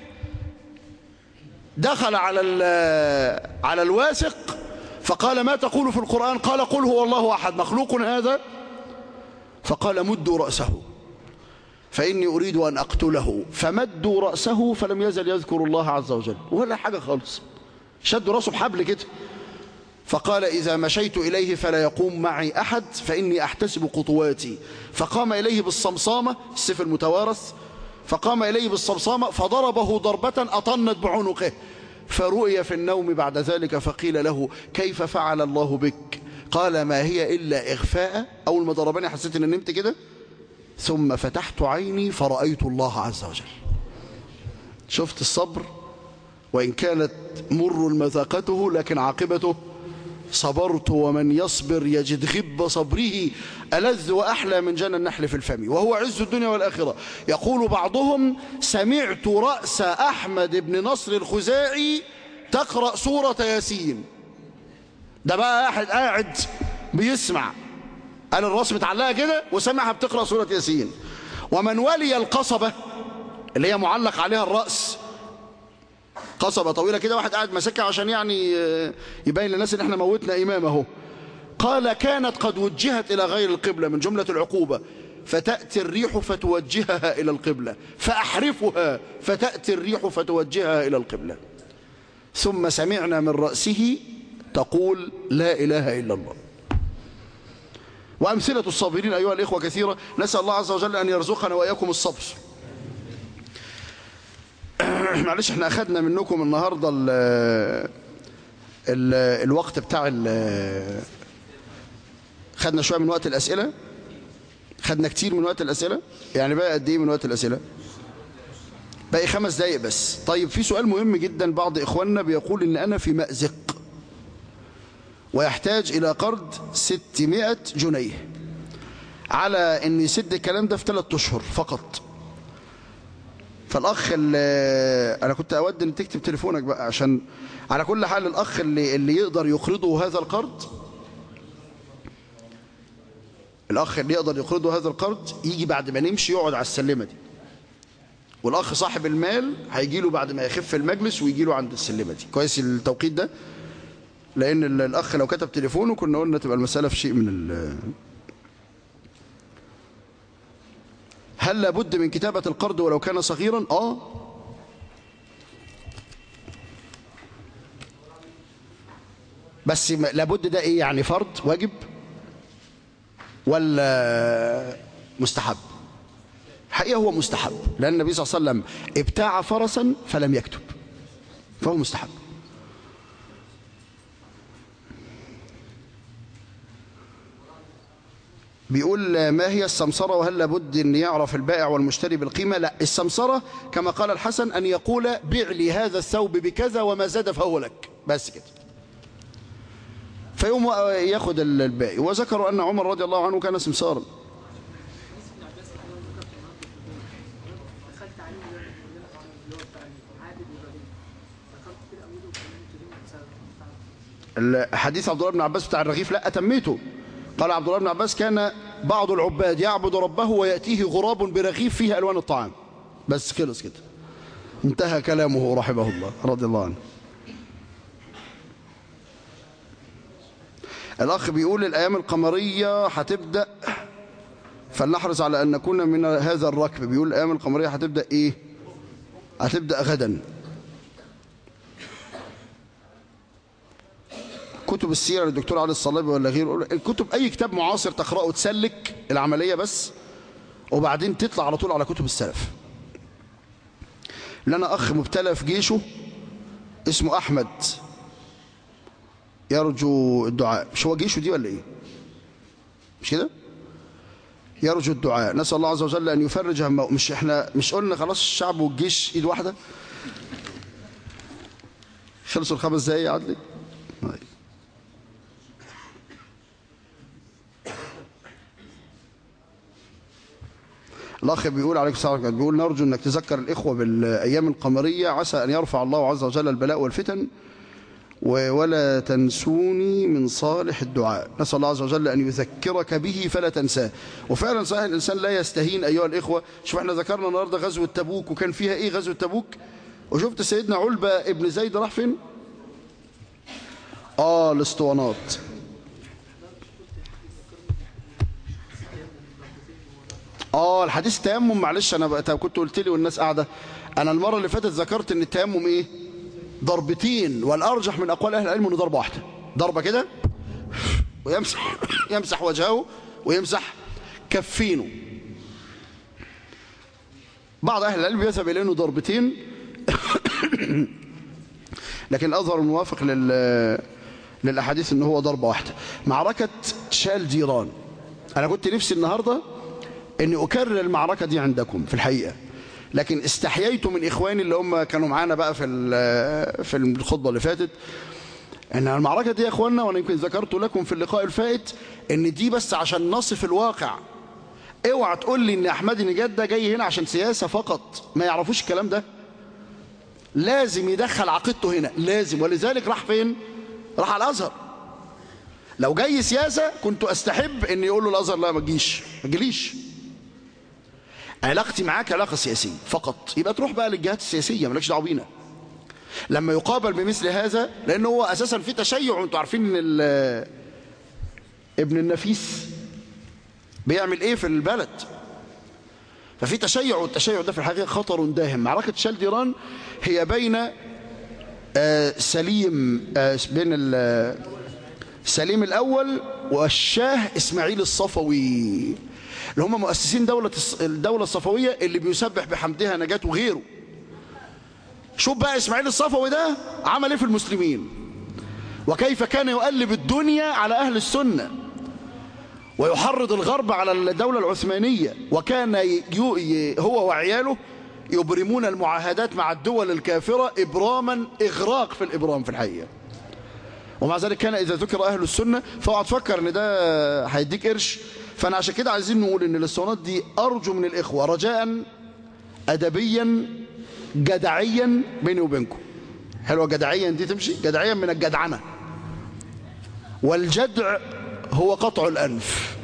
دخل على على الواثق فقال ما تقول في القرآن قال قل هو الله أحد مخلوق هذا فقال مدوا رأسه فإني أريد أن أقتله فمدوا رأسه فلم يزل يذكر الله عز وجل ولا حاجة خالص شدوا رأسه بحبل كده فقال إذا مشيت إليه فلا يقوم معي أحد فإني أحتسب خطواتي فقام إليه بالصمصامة السيف المتوارث فقام إليه بالصمصامة فضربه ضربة أطنت بعنقه فرؤي في النوم بعد ذلك فقيل له كيف فعل الله بك قال ما هي إلا إغفاء أول ما ضربني حسيت أن نمت كده ثم فتحت عيني فرأيت الله عز وجل شفت الصبر وإن كانت مر المذاقته لكن عاقبته صبرت ومن يصبر يجد غب صبره ألذ وأحلى من جنى النحل في الفم وهو عز الدنيا والآخرة يقول بعضهم سمعت رأس أحمد بن نصر الخزاعي تقرأ سورة ياسين ده بقى أحد قاعد بيسمع قال الراس متعلقة كده وسمعها بتقرأ سورة ياسين ومن ولي القصبة اللي هي معلق عليها الرأس قصبة طويلة كده واحد قاعد ماسكها عشان يعني يبين للناس ان احنا موتنا امام اهو قال كانت قد وجهت الى غير القبلة من جملة العقوبة فتأتي الريح فتوجهها الى القبلة فاحرفها فتأتي الريح فتوجهها الى القبلة ثم سمعنا من رأسه تقول لا اله الا الله وأمثلة الصابرين أيها الإخوة كثيرة نسأل الله عز وجل أن يرزقنا وإياكم الصبر معلش احنا أخذنا منكم النهاردة ال ال الوقت بتاع ال خدنا شوية من وقت الأسئلة خدنا كتير من وقت الأسئلة يعني بقى قد إيه من وقت الأسئلة باقي خمس دقايق بس طيب في سؤال مهم جدا بعض إخواننا بيقول إن أنا في مأزق ويحتاج إلى قرض 600 جنيه على أن يسد الكلام ده في ثلاثة أشهر فقط فالأخ اللي أنا كنت أود أن تكتب تليفونك بقى عشان على كل حال الأخ اللي, اللي يقدر يقرضه هذا القرض الأخ اللي يقدر يقرضه هذا القرض يجي بعد ما نمشي يقعد على السلمة دي والأخ صاحب المال هيجي له بعد ما يخف المجلس ويجي له عند السلمة دي كويس التوقيت ده لأن الأخ لو كتب تليفونه كنا قلنا تبقى المسألة في شيء من ال هل لابد من كتابة القرض ولو كان صغيرا آه بس لابد ده إيه يعني فرض واجب ولا مستحب حقيقة هو مستحب لأن النبي صلى الله عليه وسلم ابتاع فرسا فلم يكتب فهو مستحب بيقول ما هي السمسرة وهل لابد أن يعرف البائع والمشتري بالقيمة لا السمسرة كما قال الحسن أن يقول بيع لي هذا الثوب بكذا وما زاد فهو لك بس كده فيوم ياخد الباقي وذكروا أن عمر رضي الله عنه كان سمسارا حديث عبد الله بن عباس بتاع الرغيف لا أتميته قال عبد الله بن عباس كان بعض العباد يعبد ربه ويأتيه غراب برغيف فيه ألوان الطعام بس خلص كده انتهى كلامه رحمه الله رضي الله عنه الأخ بيقول الأيام القمرية هتبدأ فلنحرص على أن نكون من هذا الركب بيقول الأيام القمرية هتبدأ إيه هتبدأ غدا كتب السيرة للدكتور علي الصلابي ولا غيره الكتب أي كتاب معاصر تقرأه تسلك العملية بس وبعدين تطلع على طول على كتب السلف لنا أخ مبتلى في جيشه اسمه أحمد يرجو الدعاء مش هو جيشه دي ولا إيه مش كده يرجو الدعاء نسأل الله عز وجل أن يفرج همه مش إحنا مش قلنا خلاص الشعب والجيش إيد واحدة خلصوا الخمس دقايق يا عدلي طيب الأخ بيقول عليك السلام عليكم بيقول نرجو أنك تذكر الإخوة بالأيام القمرية عسى أن يرفع الله عز وجل البلاء والفتن ولا تنسوني من صالح الدعاء نسأل الله عز وجل أن يذكرك به فلا تنساه وفعلا صحيح الإنسان لا يستهين أيها الإخوة شوف احنا ذكرنا النهاردة غزوة تبوك وكان فيها إيه غزوة تبوك وشفت سيدنا علبة ابن زيد راح فين آه الاسطوانات اه الحديث التيمم معلش انا بقى كنت قلت لي والناس قاعده انا المره اللي فاتت ذكرت ان التيمم ايه ضربتين والارجح من اقوال اهل العلم انه ضربه واحده ضربه كده ويمسح يمسح وجهه ويمسح كفينه بعض اهل العلم يذهب الى انه ضربتين لكن الاظهر الموافق لل للاحاديث ان هو ضربه واحده معركه شال جيران انا كنت نفسي النهارده اني اكرر المعركة دي عندكم في الحقيقة لكن استحييت من اخواني اللي هم كانوا معانا بقى في في الخطبة اللي فاتت ان المعركة دي يا اخواننا وانا يمكن ذكرت لكم في اللقاء الفائت ان دي بس عشان نصف الواقع اوعى تقول لي ان احمد نجاد ده جاي هنا عشان سياسة فقط ما يعرفوش الكلام ده لازم يدخل عقيدته هنا لازم ولذلك راح فين راح على الازهر لو جاي سياسة كنت استحب ان يقول له الازهر لا ما تجيش ما تجيليش علاقتي معاك علاقة سياسية فقط يبقى تروح بقى للجهات السياسية مالكش دعوه بينا لما يقابل بمثل هذا لأنه هو أساسا في تشيع وانتوا عارفين ان ابن النفيس بيعمل ايه في البلد ففي تشيع والتشيع ده في الحقيقة خطر داهم معركة شال ديران هي بين آه سليم آه بين سليم الأول والشاه إسماعيل الصفوي اللي هم مؤسسين دولة الدولة الصفوية اللي بيسبح بحمدها نجاة وغيره شوف بقى إسماعيل الصفوي ده عمل ايه في المسلمين وكيف كان يقلب الدنيا على أهل السنة ويحرض الغرب على الدولة العثمانية وكان هو وعياله يبرمون المعاهدات مع الدول الكافرة إبراما إغراق في الإبرام في الحقيقة ومع ذلك كان إذا ذكر أهل السنة فاقعد تفكر إن ده هيديك قرش فأنا عشان كده عايزين نقول إن الاسطوانات دي أرجو من الإخوة رجاء أدبيا جدعيا بيني وبينكم حلوة جدعيا دي تمشي جدعيا من الجدعنة والجدع هو قطع الأنف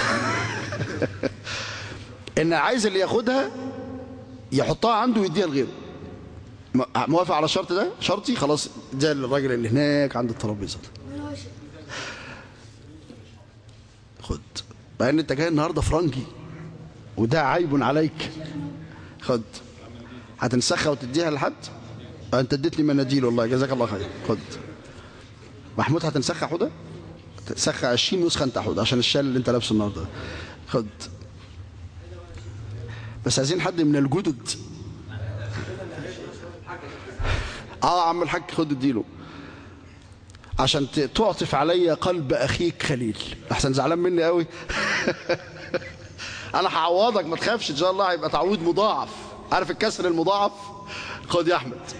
إن عايز اللي ياخدها يحطها عنده ويديها لغيره موافق على الشرط ده شرطي خلاص ده الراجل اللي هناك عند الترابيزه خد بقى ان انت جاي النهارده فرنجي وده عيب عليك خد هتنسخها وتديها لحد انت اديتني مناديل والله جزاك الله خير خد محمود هتنسخها حوده تنسخها 20 نسخه انت حوده عشان الشال اللي انت لابسه النهارده خد بس عايزين حد من الجدد اه عم الحاج خد اديله عشان تعطف علي قلب اخيك خليل احسن زعلان مني قوي انا هعوضك ما تخافش ان شاء الله هيبقى تعويض مضاعف عارف الكسر المضاعف خد يا احمد